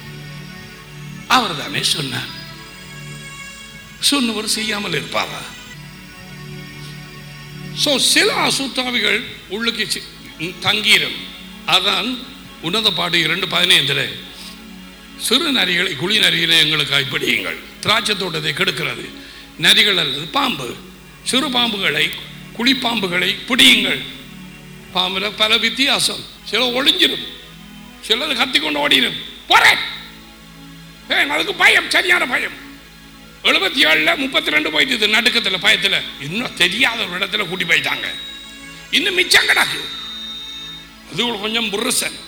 அவர் தானே சொன்னார் சொன்னவர் செய்யாமல் இருப்பாரா சோ சில அசுத்தாவிகள் உள்ளுக்கு சி- தங்கிரும் அதான் உன்னத பாடு இரண்டு பதினைந்தில் சிறு நரிகளை குழி நரிகளை எங்களுக்கு கைப்பிடியுங்கள் திராட்சை தோட்டத்தை கெடுக்கிறது நரிகள் அல்லது பாம்பு சிறு பாம்புகளை குழிப்பாம்புகளை பிடியுங்கள் பாம்புல பல வித்தியாசம் சில ஒளிஞ்சிடும் சிலது கத்திக்கொண்டு ஓடிடும் போறேன் ஏன் அதுக்கு பயம் சரியான பயம் எழுபத்தி ஏழுல முப்பத்தி ரெண்டு போயிட்டு நடுக்கத்தில் பயத்தில் இன்னும் தெரியாத ஒரு இடத்துல கூட்டி போயிட்டாங்க இன்னும் மிச்சம் கிடக்கு அது ஒரு கொஞ்சம் புருசன்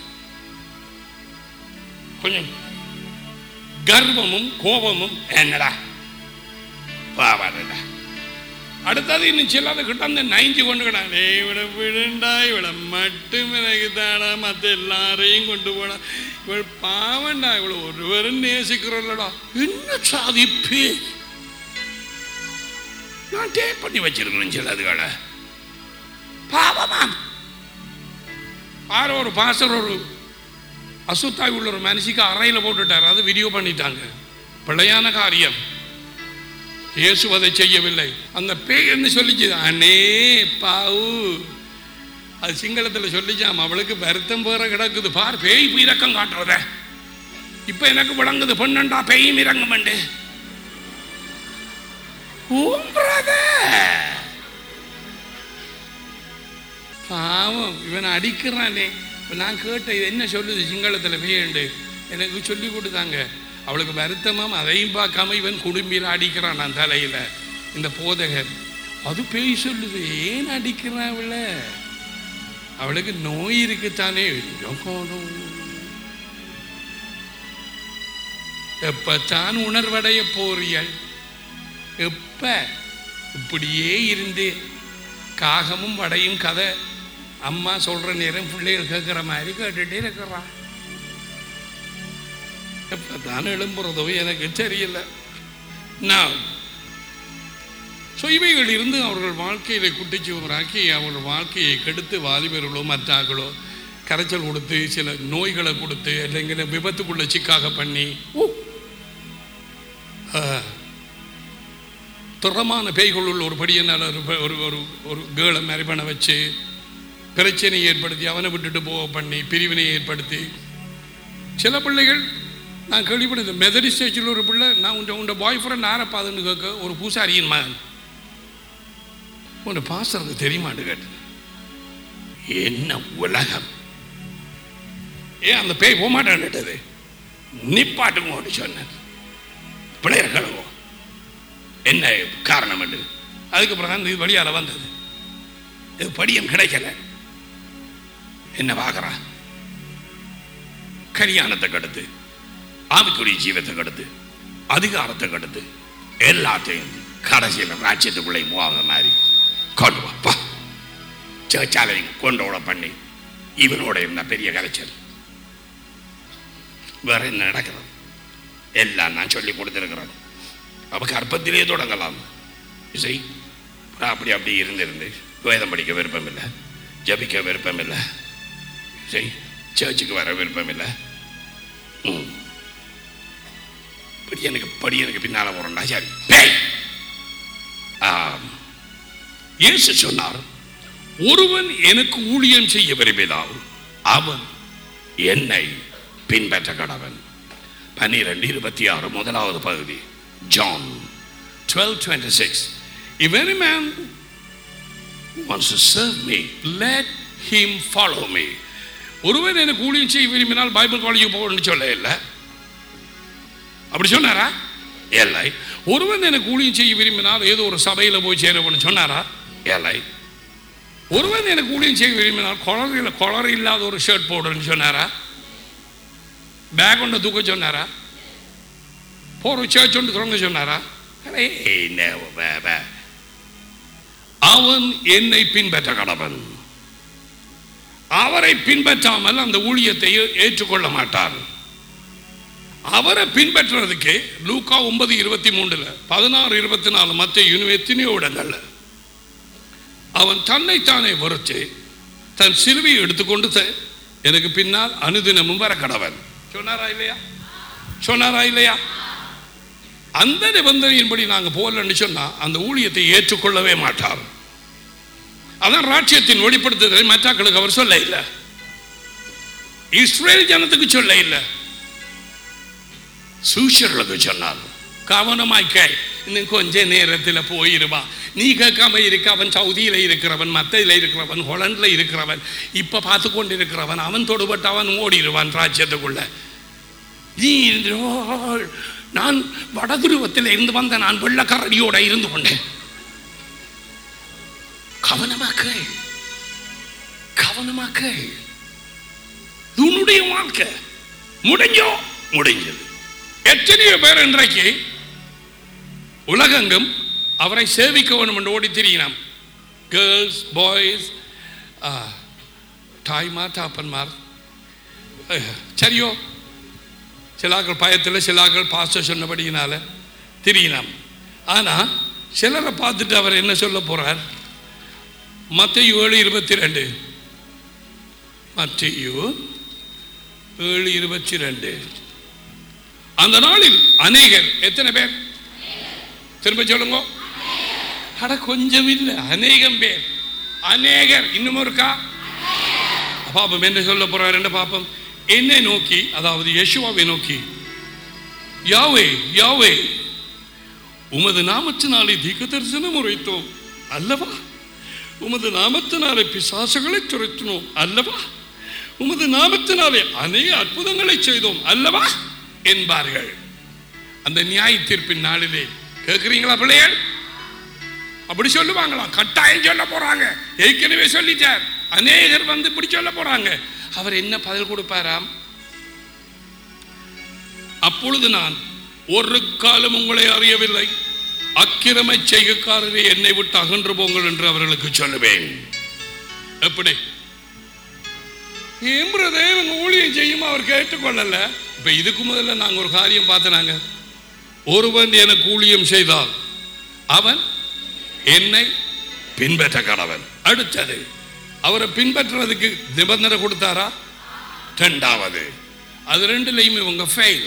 கொஞ்சம் கர்வமும் கோபமும் என்னடா பாவாடா அடுத்தது இன்னும் சிலது கிட்ட அந்த நைஞ்சு கொண்டு கிடானே இவட விடுண்டா இவட மட்டும் எனக்கு தாடா மற்ற எல்லாரையும் கொண்டு போடா இவள் பாவண்டா இவளை ஒருவரும் நேசிக்கிறோம்லடா என்ன சாதிப்பு நான் டேப் பண்ணி வச்சிருக்கிறேன் சிலதுகளை பாவமா யாரோ ஒரு பாஸ்டர் ஒரு அசுத்தாய் உள்ள ஒரு மனுஷிக்கு அறையில் போட்டுட்டார் அது வீடியோ பண்ணிட்டாங்க பிழையான காரியம் இயேசு அதை செய்யவில்லை அந்த பேய் என்ன சொல்லிச்சு அண்ணே பாவு அது சிங்களத்தில் சொல்லிச்சாம் அவளுக்கு வருத்தம் போற கிடக்குது பார் பேய் இறக்கம் காட்டுறத இப்ப எனக்கு விளங்குது பொண்ணண்டா பேயும் இறங்கும் மண்டு பாவம் இவன் அடிக்கிறானே இப்ப நான் கேட்ட இது என்ன சொல்லுது சிங்களத்தில் வேண்டு எனக்கு சொல்லி கொடுத்தாங்க அவளுக்கு வருத்தமாம் அதையும் பார்க்காம இவன் குடும்பியில் அடிக்கிறான் நான் தலையில் இந்த போதகர் அது பேய் சொல்லுது ஏன் அடிக்கிறான் அவளை அவளுக்கு நோய் இருக்குத்தானே எப்பத்தான் உணர்வடைய போறியல் எப்ப இப்படியே இருந்து காகமும் வடையும் கதை அம்மா சொல்ற நேரம் பிள்ளைகள் கேட்குற மாதிரி கேட்டுட்டே இருக்கிறா எப்பதான் எழும்புறதோ எனக்கு தெரியல நான் ஸோ இவைகள் இருந்து அவர்கள் வாழ்க்கையில குட்டிச்சுவராக்கி அவர்கள் வாழ்க்கையை கெடுத்து வாலிபர்களோ மற்றாக்களோ கரைச்சல் கொடுத்து சில நோய்களை கொடுத்து இல்லைங்கிற விபத்துக்குள்ள சிக்காக பண்ணி ஊ, ஆ, துரமான பேய்களுள் ஒரு படியனால் ஒரு ப- ஒரு ஒரு ஒரு கேளை மாதிரி பண்ண வச்சு பிரச்சனையை ஏற்படுத்தி அவனை விட்டுட்டு போக பண்ணி பிரிவினை ஏற்படுத்தி சில பிள்ளைகள் நான் கேள்விப்பட்டது மெதடி ஸ்டேஜில் ஒரு பிள்ளை நான் உன் உன் பாய் ஃப்ரெண்ட் யாரப்பாதுன்னு கேட்க ஒரு பூசாரியின் மகன் உன் பாஸ்டருக்கு தெரியுமான்னு கேட்டேன் என்ன உலகம் ஏன் அந்த பேய் போமாட்டேன்னுட்டது நிப்பாட்டுங்க சொன்னேன் பிள்ளையர் கழுவோம் என்ன காரணம் என்று அதுக்கப்புறம் தான் இது வழியால் வந்தது இது படியம் கிடைக்கல என்ன பார்க்குறா கல்யாணத்தை கடுத்து ஆவிக்குரிய ஜீவத்தை கடுத்து அதிகாரத்தை கடுத்து எல்லாத்தையும் கடைசியில் ராஜ்யத்துக்குள்ளே மூவாக மாதிரி கொண்டு வாப்பா சேச்சாலையும் கொண்டோட பண்ணி இவனோட இருந்த பெரிய கலைச்சல் வேற என்ன நடக்கிறது எல்லாம் நான் சொல்லி கொடுத்துருக்கிறேன் அப்போ கற்பத்திலே தொடங்கலாம் இசை அப்படி அப்படி இருந்திருந்து வேதம் படிக்க விருப்பம் இல்லை ஜபிக்க விருப்பம் இல்லை இசை சர்ச்சுக்கு வர விருப்பம் இல்லை ம். படி எனக்கு படி எனக்கு பின்னால போறேன்டா சரி பேய். ஆம். இயேசு சொன்னார் ஒருவன் எனக்கு ஊழியம் செய்ய விரும்பினால் அவன் என்னை பின்பற்ற கடவன் பன்னிரெண்டு இருபத்தி ஆறு முதலாவது பகுதி John twelve twenty six If any man wants to serve me, let him follow me. ஒருவன் எனக்கு ஊழியம் செய்ய விரும்பினால் பைபிள் காலேஜுக்கு போகணும்னு சொல்ல இல்லை அப்படி சொன்னாரா இல்லை ஒருவன் எனக்கு ஊழியம் செய்ய விரும்பினால் ஏதோ ஒரு சபையில் போய் சேரணும்னு சொன்னாரா இல்லை ஒருவன் எனக்கு ஊழியம் செய்ய விரும்பினால் குளறில் குளறு இல்லாத ஒரு ஷர்ட் போடுன்னு சொன்னாரா பேக் ஒன்று தூக்க சொன்னாரா போகிற சர்ச் ஒன்று தொடங்க சொன்னாரா ஏய், no, வே, வே. அவன் என்னை பின்பற்ற கடவன் அவரை பின்பற்றாமல் அந்த ஊழியத்தை ஏற்றுக்கொள்ள மாட்டார் அவரை பின்பற்றுறதுக்கு லூக்கா ஒன்பது இருபத்தி மூணுல பதினாறு இருபத்தி நாலு மற்ற எத்தனையோ இடங்கள்ல அவன் தன்னைத்தானே வெறுத்து தன் சிலுவையை எடுத்துக்கொண்டு த- எனக்கு பின்னால் அனுதினமும் வர கடவன் சொன்னாரா இல்லையா சொன்னாரா இல்லையா அந்த நிபந்தனையின்படி நாங்கள் போகலன்னு சொன்னா அந்த ஊழியத்தை ஏற்றுக்கொள்ளவே மாட்டார் அதான் ராட்சியத்தின் வெளிப்படுத்துதலை மற்றாக்களுக்கு அவர் சொல்ல இல்லை இஸ்ரேல் ஜனத்துக்கு சொல்ல இல்லை சூஷர்களுக்கு சொன்னார் கவனமாய் கே இன்னும் கொஞ்ச நேரத்தில் போயிருவா நீ கேட்காம இருக்க அவன் சவுதியில் இருக்கிறவன் மத்தையில் இருக்கிறவன் ஹொலண்டில் இருக்கிறவன் இப்போ பார்த்து கொண்டு இருக்கிறவன் அவன் தொடுபட்டு அவன் ஓடிடுவான் ராஜ்யத்துக்குள்ள நீ இருந்து- நான் வடதுருவத்தில் இருந்து வந்த நான் வெள்ளக்காரடியோட இருந்து கொண்டேன் கவனமாக்க கவனமாக்க இது உன்னுடைய வாழ்க்கை முடிஞ்சோ முடிஞ்சது எத்தனையோ பேர் இன்றைக்கு உலகெங்கும் அவரை சேவிக்க வேண்டும் என்று ஓடி திரியினாம் கேர்ள்ஸ் பாய்ஸ் தாய்மார் தாப்பன்மார் அஹ், சரியோ சிலாக்கள் பயத்தில் சிலாக்கள் பாஸ்டர் சொன்னபடியினால திரியினாம் ஆனால் சிலரை பார்த்துட்டு அவர் என்ன சொல்ல போறார் மத்தையு ஏழு இருபத்தி ரெண்டு மத்தையு ஏழு இருபத்தி ரெண்டு அந்த நாளில் அநேகர் எத்தனை பேர் திரும்ப சொல்லுங்க அட கொஞ்சம் இல்லை அநேகம் பேர் அநேகர் இன்னும் இருக்கா பாப்பம் என்ன சொல்ல போறார் என்ன பாப்பம் என்னை நோக்கி அதாவது யெஷுவாவை நோக்கி யாவே யாவே உமது நாமத்தினாலே தீர்க்க தரிசனம் உரைத்தோம் அல்லவா உமது நாமத்தினாலே பிசாசுகளை துரத்தினோம் அல்லவா உமது நாமத்தினாலே அநேக அற்புதங்களை செய்தோம் அல்லவா என்பார்கள் அந்த நியாய தீர்ப்பின் நாளிலே கேட்கிறீங்களா பிள்ளைகள் அப்படி சொல்லுவாங்களா கட்டாயம் சொல்ல போறாங்க ஏற்கனவே சொல்லிட்டார் அநேகர் வந்து இப்படி சொல்ல போறாங்க அவர் என்ன பதில் கொடுப்பாராம் அப்பொழுது நான் ஒரு காலம் உங்களை அறியவில்லை அக்கிரமை செய்கைக்காரரே என்னை விட்டு அகன்று போங்கள் என்று அவர்களுக்கு சொல்லுவேன் எப்படி ஏம்புறதே இவங்க ஊழியம் செய்யும் அவர் கேட்டுக்கொள்ளல இப்ப இதுக்கு முதல்ல நாங்க ஒரு காரியம் பார்த்தனாங்க ஒருவன் எனக்கு ஊழியம் செய்தால் அவன் என்னை பின்பற்ற கடவன் அடுத்தது அவரை பின்பற்றுறதுக்கு நிபந்தனை கொடுத்தாரா ரெண்டாவது அது ரெண்டுலையும் இவங்க ஃபெயில்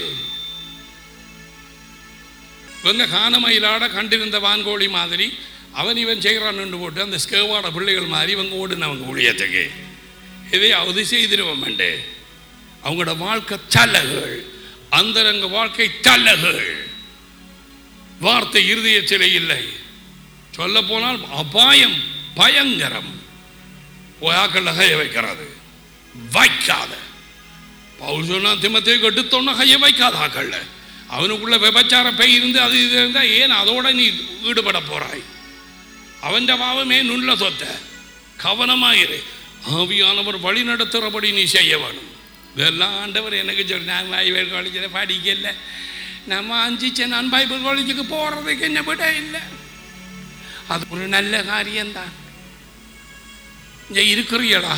இவங்க காணமயிலாட கண்டிருந்த வான்கோழி மாதிரி அவன் இவன் செய்கிறான்னு போட்டு அந்த ஸ்கேவாட பிள்ளைகள் மாதிரி இவங்க ஓடுனவங்க ஊழியத்துக்கு எதையாவது செய்திருவோம் அவங்களோட வாழ்க்கை தலகுகள் அந்தரங்க வாழ்க்கை தலகுகள் வார்த்தை இருதயத்திலே இல்லை சொல்ல போனால் அபாயம் பயங்கரம் போயாக்கள் கைய வைக்கிறது வைக்காத பவுல் சொன்னா திமத்தை கெடுத்தோன்னா கைய வைக்காத ஆக்கள்ல அவனுக்குள்ள விபச்சார பெய் இருந்து அது இது இருந்தா ஏன் அதோட நீ ஈடுபட போறாய் அவன் பாவமே நுள்ள சொத்த கவனமாயிரு ஆவியானவர் வழி நடத்துகிறபடி நீ செய்ய வேணும் இதெல்லாம் ஆண்டவர் எனக்கு சொல்லி நான் பைபிள் காலேஜில் படிக்கல நம்ம அஞ்சிச்ச நான் பைபிள் காலேஜுக்கு போகிறதுக்கு என்ன விட இல்லை அது ஒரு நல்ல காரியம்தான் இங்க இருக்கிறீங்களா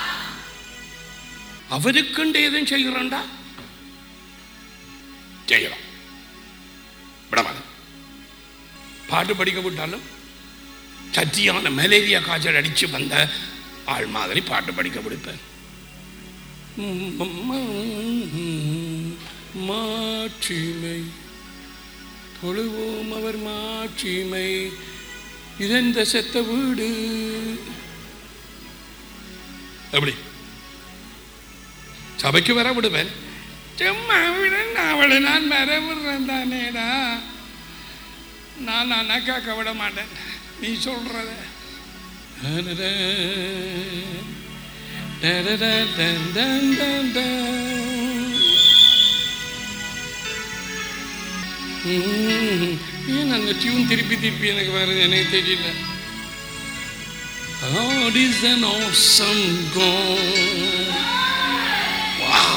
அவருக்குண்டு எதுவும் செய்கிறோண்டா செய்யலாம் விடமாட்டேன் பாட்டு படிக்க விட்டாலும் சத்தியான மலேரியா காய்ச்சல் அடிச்சு வந்த ஆள் மாதிரி பாட்டு படிக்க விடுப்பேன் மாட்சிமை தொழுவோம் அவர் மாட்சிமை இதெந்த செத்த வீடு எப்படி சபைக்கு வர விடுவேன் சும்மா விட அவளை நான் வர விடுறேன் தானேடா நான் அண்ணாக்காக்க விட மாட்டேன் நீ சொல்றத ஏன் அந்த டியூன் திருப்பி திருப்பி எனக்கு வருது எனக்கு தெரியல God is an awesome God. Wow.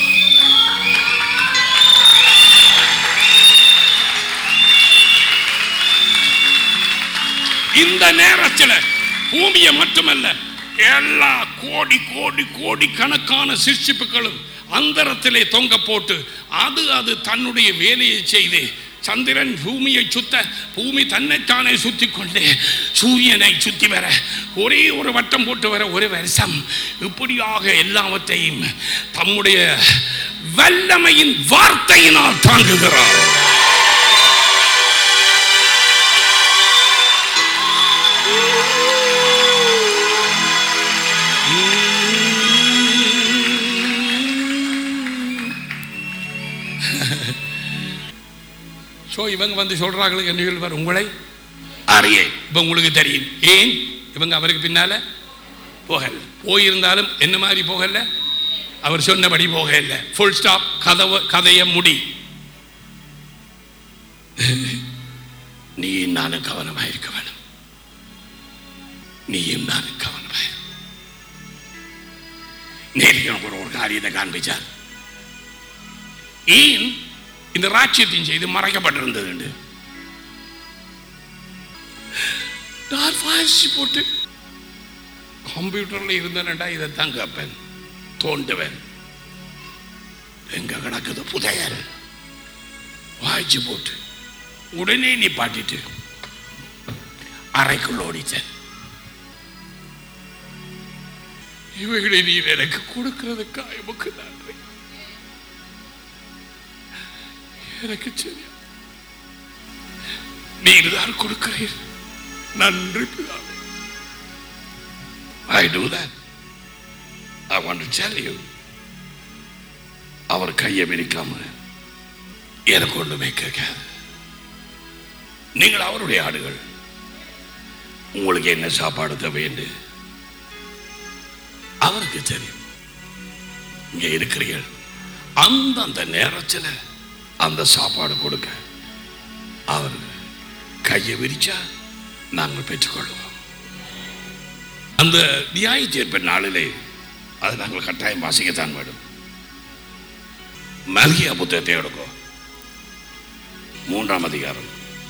இந்த நேரத்தில் பூமியை மட்டுமல்ல எல்லா கோடி கோடி கோடி கணக்கான சிற்சிப்புகளும் அந்தரத்திலே தொங்க போட்டு அது அது தன்னுடைய வேலையை செய்து சந்திரன் பூமியை சுத்த பூமி தன்னைத்தானே சுத்தி கொண்டு சூரியனை சுத்தி வர ஒரே ஒரு வட்டம் போட்டு வர ஒரு வருஷம் இப்படியாக எல்லாவற்றையும் தம்முடைய வல்லமையின் வார்த்தையினால் தாங்குகிறார் ஸோ இவங்க வந்து சொல்றாங்களுக்கு என்ன சொல்வார் உங்களை அறியே இப்போ உங்களுக்கு தெரியும் ஏன் இவங்க அவருக்கு பின்னால போகல போயிருந்தாலும் என்ன மாதிரி போகல அவர் சொன்னபடி போகல ஃபுல் ஸ்டாப் கதவை கதையை முடி நீ நானும் கவனமாக இருக்க வேணும் நீயும் நானும் கவனமாக இரு. நேருக்கு எனக்கு ஒரு ஒரு காரியத்தை காண்பிச்சார் ஏன் இந்த ராட்சியத்தின் செய்து மறைக்கப்பட்டிருந்தது நான் வாசி போட்டு கம்ப்யூட்டர்ல இருந்தேன்டா இதைத்தான் கேட்பேன் தோண்டுவேன் எங்க கிடக்குது புதையல் வாய்ச்சி போட்டு உடனே நீ பாட்டிட்டு அறைக்குள்ள ஓடிச்சேன் இவைகளை நீர் எனக்கு கொடுக்கிறதுக்கு எமக்கு நன்றி எனக்கு தெரியும் நீர் தான் கொடுக்கிறீர் நன்றி பிதாவே I do that. I want to tell you. அவர் கையை விரிக்காம எனக்கு ஒன்றுமே கேட்காது நீங்கள் அவருடைய ஆடுகள் உங்களுக்கு என்ன சாப்பாடு தேவைன்னு அவருக்கு தெரியும் இங்க இருக்கிறீர்கள் அந்தந்த நேரத்தில் அந்த சாப்பாடு கொடுக்க அவர் கையை விரிச்சா நாங்கள் பெற்றுக்கொள்வோம் அந்த நியாய தீர்ப்பு நாளிலே அது நாங்கள் கட்டாயம் வாசிக்கத்தான் வேண்டும் மல்கியா புத்தகத்தை எடுக்கும் மூன்றாம் அதிகாரம்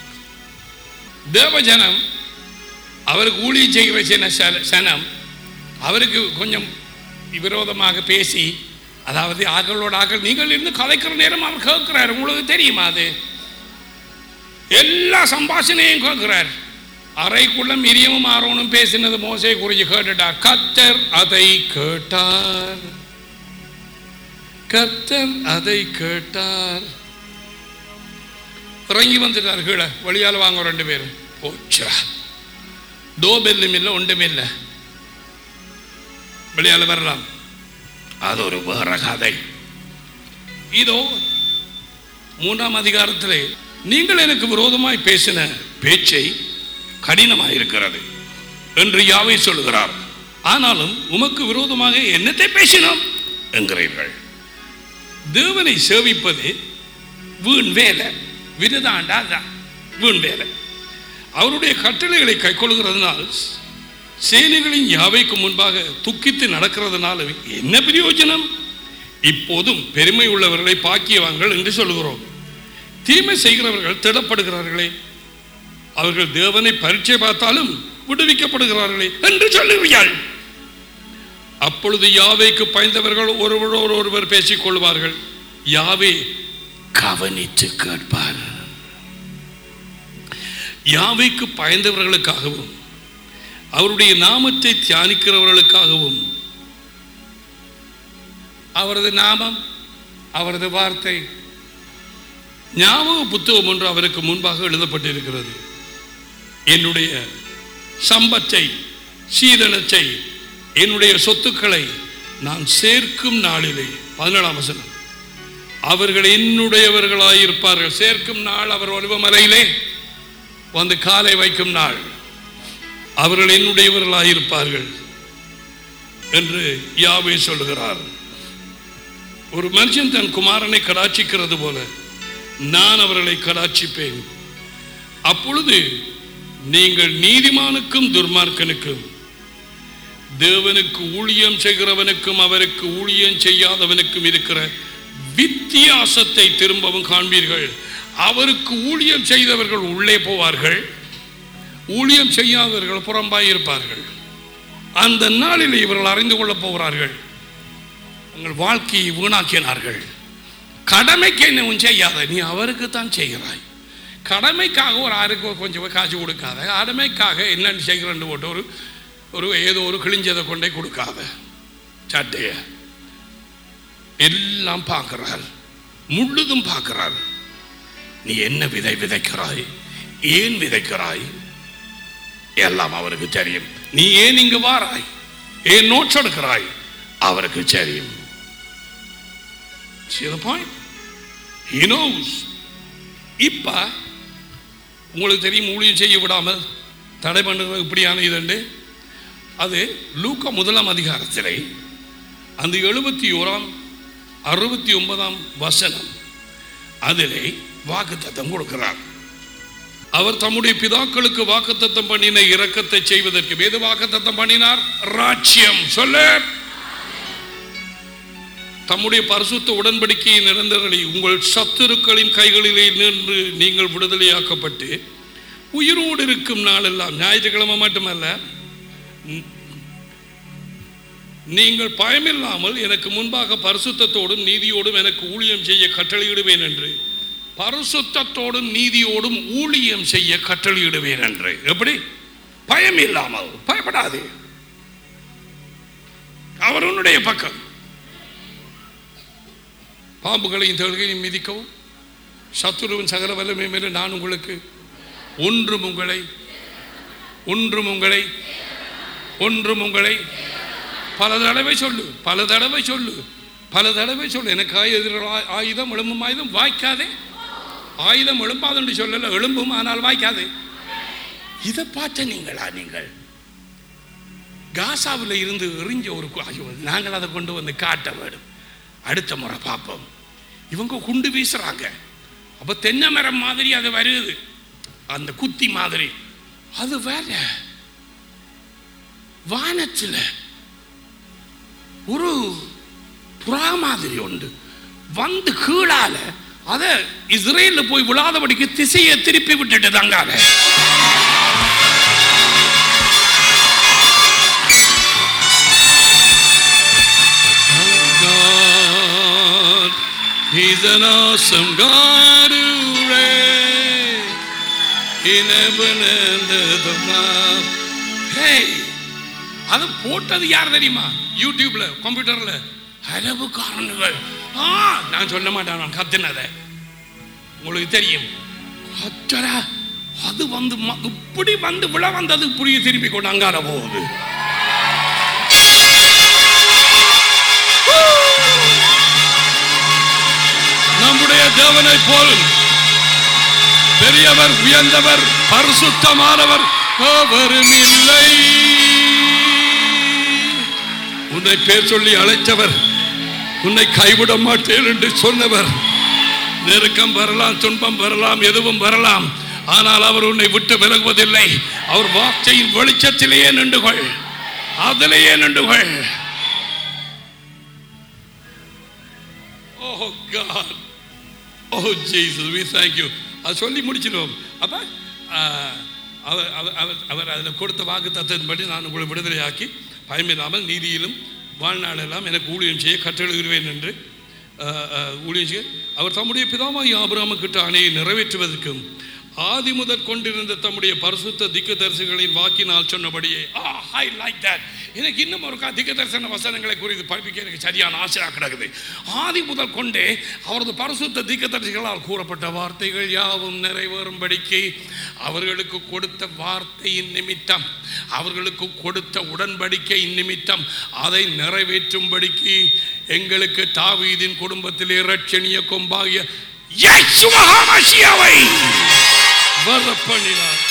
தேவஜனம் அவருக்கு ஊழியம் செய்கிற சின்ன ச- சனம் அவருக்கு கொஞ்சம் விரோதமாக பேசி அதாவது ஆக்களோட ஆக்கள் நீங்கள் இருந்து கதைக்கிற நேரம் அவர் கேட்கிறார் உங்களுக்கு தெரியுமா அது எல்லா சம்பாஷணையும் கேட்கிறார் அறைக்குள்ள மிரியமும் ஆரோனும் பேசினது மோசை குறித்து கேட்டுட்டார் கத்தர் அதை கேட்டார் கத்தர் அதை கேட்டார் இறங்கி வந்துட்டார் கீழே வழியால் வாங்க ரெண்டு பேரும் போச்சா தோ பெல்லும் இல்லை ஒன்றும் இல்லை வெளியால் வரலாம் அது ஒரு வேற கதை இதோ மூன்றாம் அதிகாரத்திலே நீங்கள் எனக்கு விரோதமாய் பேசின பேச்சை கடினமாக இருக்கிறது என்று யாவை சொல்லுகிறார் ஆனாலும் உமக்கு விரோதமாக என்னத்தை பேசினோம் என்கிறீர்கள் தேவனை சேவிப்பது வீண் வேலை விருதாண்டா அதான் வீண் வேலை அவருடைய கட்டளைகளை கைக்கொள்கிறதுனால் சேனைகளின் யாவைக்கு முன்பாக துக்கித்து நடக்கிறதுனால என்ன பிரயோஜனம் இப்போதும் பெருமை உள்ளவர்களை பாக்கியவாங்கள் என்று சொல்லுகிறோம் தீமை செய்கிறவர்கள் திடப்படுகிறார்களே அவர்கள் தேவனை பரீட்சை பார்த்தாலும் விடுவிக்கப்படுகிறார்களே என்று சொல்லுவீர்கள் அப்பொழுது யாவைக்கு பயந்தவர்கள் ஒருவரோடு ஒருவர் பேசிக் கொள்வார்கள் யாவே கவனித்து கேட்பார் யாவைக்கு பயந்தவர்களுக்காகவும் அவருடைய நாமத்தை தியானிக்கிறவர்களுக்காகவும் அவரது நாமம் அவரது வார்த்தை ஞாபக புத்தகம் ஒன்று அவருக்கு முன்பாக எழுதப்பட்டிருக்கிறது என்னுடைய சம்பத்தை சீதனத்தை என்னுடைய சொத்துக்களை நான் சேர்க்கும் நாளிலே பதினேழாம் வசனம் அவர்கள் என்னுடையவர்களாயிருப்பார்கள் சேர்க்கும் நாள் அவர் ஒருவமலையிலே வந்து காலை வைக்கும் நாள் அவர்கள் என்னுடையவர்களாயிருப்பார்கள் என்று யாவே சொல்லுகிறார் ஒரு மனுஷன் தன் குமாரனை கடாட்சிக்கிறது போல நான் அவர்களை கடாட்சிப்பேன் அப்பொழுது நீங்கள் நீதிமானுக்கும் துர்மார்க்கனுக்கும் தேவனுக்கு ஊழியம் செய்கிறவனுக்கும் அவருக்கு ஊழியம் செய்யாதவனுக்கும் இருக்கிற வித்தியாசத்தை திரும்பவும் காண்பீர்கள் அவருக்கு ஊழியம் செய்தவர்கள் உள்ளே போவார்கள் ஊழியம் செய்யாதவர்கள் புறம்பாய் இருப்பார்கள் அந்த நாளில் இவர்கள் அறிந்து கொள்ளப் போகிறார்கள் உங்கள் வாழ்க்கையை வீணாக்கினார்கள் கடமைக்கு என்ன செய்யாத நீ அவருக்கு தான் செய்கிறாய் கடமைக்காக ஒரு ஆருக்கு கொஞ்சம் போய் காசு கொடுக்காத கடமைக்காக என்னென்னு செய்கிறேன்னு போட்டு ஒரு ஒரு ஏதோ ஒரு கிழிஞ்சதை கொண்டே கொடுக்காத சட்டைய எல்லாம் பார்க்கிறார் முழுதும் பார்க்கிறார் நீ என்ன விதை விதைக்கிறாய் ஏன் விதைக்கிறாய் எல்லாம் அவருக்கு தெரியும் நீ ஏன் இங்கு வாராய் ஏன் நோட்ஸ் எடுக்கிறாய் அவருக்கு தெரியும் See the point? He knows. இப்ப உங்களுக்கு தெரியும் ஊழியம் செய்ய விடாமல் தடை பண்ணுறது இப்படியான இதுண்டு அது லூக்கா முதலாம் அதிகாரத்திலே அந்த எழுபத்தி ஓராம் அறுபத்தி ஒன்பதாம் வசனம் அதிலே வாக்குத்தத்தம் கொடுக்கிறார் அவர் தம்முடைய பிதாக்களுக்கு வாக்குத்தத்தம் பண்ணின இரக்கத்தை செய்வதற்கு வேத வாக்குத்தத்தம் பண்ணினார் ராஜ்யம் சொல்ல தம்முடைய பரிசுத்த உடன்படிக்கையை நிரந்தரளி உங்கள் சத்துருக்களின் கைகளிலே நின்று நீங்கள் விடுதலையாக்கப்பட்டு உயிரோடு இருக்கும் நாளெல்லாம் ஞாயிற்றுக்கிழமை மட்டுமல்ல ந- நீங்கள் பயமில்லாமல் எனக்கு முன்பாக பரிசுத்தத்தோடும் நீதியோடும் எனக்கு ஊழியம் செய்ய கட்டளையிடுவேன் என்று பரிசுத்தத்தோடும் நீதியோடும் ஊழியம் செய்ய கட்டளையிடுவேன் என்று எப்படி பயம் இல்லாமல் பயப்படாதே அவர் உன்னுடைய பக்கம் பாம்புகளையும் தேள்களையும் மிதிக்கவும் சத்துருவின் சகல வல்லமை மேலே நான் உங்களுக்கு ஒன்றும் உங்களை ஒன்றும் உங்களை ஒன்றும் உங்களை பல தடவை சொல்லு பல தடவை சொல்லு பல தடவை சொல்லு எனக்கு எதிர ஆயுதம் எழும்பும் ஆயுதம் வாய்க்காதே ஆயுதம் எழும்பாதுன்னு சொல்லல எழும்பும் ஆனால் வாய்க்காதே இதை பார்த்த நீங்களா நீங்கள் காசாவில் இருந்து எறிஞ்ச ஒரு கு- ஐயோ, நாங்கள் அதை கொண்டு வந்து காட்ட வேண்டும் அடுத்த முறை பார்ப்போம் இவங்க குண்டு வீசுறாங்க அப்ப தென்னை மரம் மாதிரி அது வருது அந்த குத்தி மாதிரி அது வேற வானத்தில் ஒரு புறா மாதிரி உண்டு வந்து கீழால அத இஸ்ரேல்ல போய் விழாதபடிக்கு திசையை திருப்பி விட்டுட்டு தங்கால God, He's an awesome God who reigns in heaven and earth. Hey, அது போட்டது யார் தெரியுமா யூடியூப்ல கம்ப்யூட்டர்ல அரபுக்காரனுகள் ஆ நான் சொல்ல மாட்டேன் நான் கத்துனதை உங்களுக்கு தெரியும் கத்தரா அது வந்து ம- இப்படி வந்து விழ வந்தது இப்படி திருப்பி கொண்டு அங்கால போகுது நம்முடைய தேவனை போல் பெரியவர் உயர்ந்தவர் பரிசுத்தமானவர் அவரும் இல்லை உன்னை பேர் சொல்லி அழைத்தவர் உன்னை கைவிட மாட்டேன் என்று சொன்னவர் நெருக்கம் வரலாம் துன்பம் வரலாம் எதுவும் வரலாம் ஆனால் அவர் உன்னை விட்டு விலகுவதில்லை அவர் வார்த்தையின் வெளிச்சத்திலேயே நின்றுகொள் அதிலேயே நின்றுகொள் oh God oh Jesus we thank you அது சொல்லி முடிச்சிடுவோம் அப்போ அவர் அவர் அவர் அவர் அதில் கொடுத்த வாக்கு தத்துவத்தின்படி நான் உங்களை விடுதலையாக்கி பயமில்லாமல் நீதியிலும் வாழ்நாளெல்லாம் எனக்கு ஊழியம் செய்ய கற்றெழுகிறேன் என்று ஆஹ், ஆஹ், ஊழியம் செய்ய அவர் தம்முடைய பிதாமாகி ஆபிரகாமுக்கிட்ட அணையை நிறைவேற்றுவதற்கும் ஆதி முதற் கொண்டிருந்த தம்முடைய பரிசுத்த திக்கதரிசிகளின் வாக்கினால் சொன்னபடியே ஐ லைக் தட் எனக்கு இன்னும் ஒரு திக்க தரிசன வசனங்களை குறித்து படிப்பிக்க எனக்கு சரியான ஆசையாக கிடக்குது ஆதி முதல் கொண்டே அவரது பரிசுத்த திக்கதரிசிகளால் கூறப்பட்ட வார்த்தைகள் யாவும் நிறைவேறும்படிக்கு அவர்களுக்கு கொடுத்த வார்த்தையின் நிமித்தம் அவர்களுக்கு கொடுத்த உடன்படிக்கையின் நிமித்தம் அதை நிறைவேற்றும்படிக்கு எங்களுக்கு தாவீதின் குடும்பத்திலே இரட்சணிய கொம்பாகிய இயேசுவ மசியாவை வரப்பண்ணினார்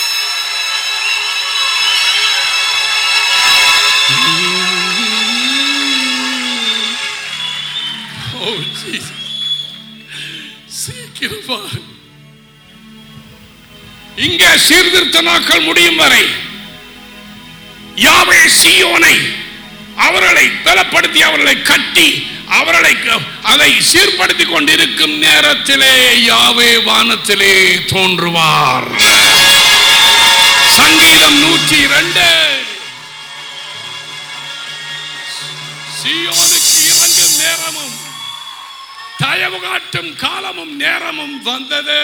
Oh, Jesus. சீக்கிரம் பாரு. இங்கே சீர்திருத்த நாட்கள் முடியும் வரை யாவே சீயோனை அவர்களை பலப்படுத்தி அவர்களை கட்டி அவர்களை க- அதை சீர்படுத்தி கொண்டிருக்கும் நேரத்திலே யாவே வானத்திலே தோன்றுவார் சங்கீதம் நூற்றி இரண்டு சீயோனுக்கு இறங்கும் நேரமும் தயவு காட்டும் காலமும் நேரமும் வந்தது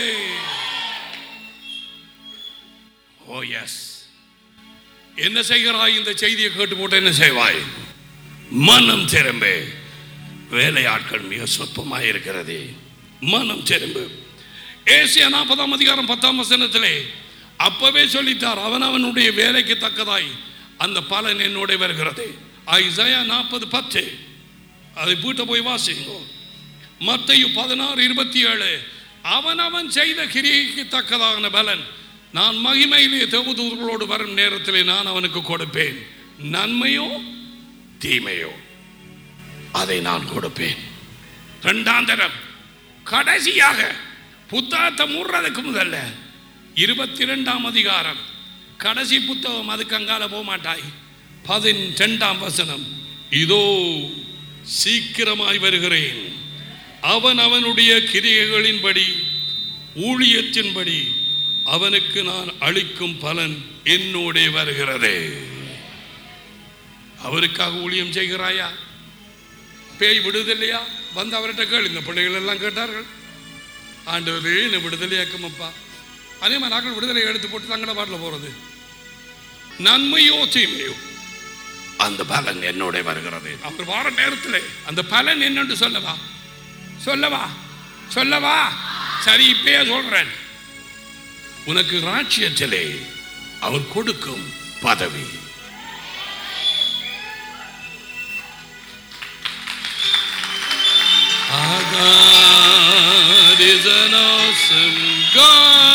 ஓ எஸ் என்ன செய்கிறாய் இந்த செய்தியை கேட்டு போட்டு என்ன செய்வாய் மனம் திரும்பு வேலையாட்கள் மிக சொற்பமாய் இருக்கிறது மனம் திரும்பு ஏசியா நாற்பதாம் அதிகாரம் பத்தாம் வசனத்திலே அப்பவே சொல்லித்தார் அவன் அவனுடைய வேலைக்கு தக்கதாய் அந்த பலன் என்னோட வருகிறது ஐசையா நாற்பது பத்து அதை வீட்டை போய் வாசிங்கோ மத்தையு பதினாறு இருபத்தி ஏழு அவன் அவன் செய்த கிரியைக்கு தக்கதான பலன் நான் மகிமையிலே தேவதூர்களோடு வரும் நேரத்திலே நான் அவனுக்கு கொடுப்பேன் நன்மையோ தீமையோ அதை நான் கொடுப்பேன் இரண்டாம் தரம் கடைசியாக புத்தகத்தை மூடுறதுக்கு முதல்ல இருபத்தி ரெண்டாம் அதிகாரம் கடைசி புத்தகம் அதுக்கு அங்கால போக மாட்டாய் பதினெண்டாம் வசனம் இதோ சீக்கிரமாய் வருகிறேன் அவன் அவனுடைய கிரியைகளின்படி ஊழியத்தின்படி அவனுக்கு நான் அளிக்கும் பலன் என்னோடே வருகிறது அவருக்காக ஊழியம் செய்கிறாயா பேய் விடுதலையா வந்து அவர்கிட்ட கேளுங்க பிள்ளைகள் எல்லாம் கேட்டார்கள் ஆண்டவரே என்னை விடுதலையாக்கும் அப்பா அதே மாதிரி நாங்கள் விடுதலை எடுத்து போட்டு தங்கட பாட்டில் போறது நன்மையோ தீமையோ அந்த பலன் என்னோட வருகிறது அவர் வார நேரத்தில் அந்த பலன் என்னன்னு சொல்லவா சொல்லவா சொல்லவா சரி இப்பயே சொல்றேன் உனக்கு ராட்சியத்திலே அவர் கொடுக்கும் பதவி God is an awesome God.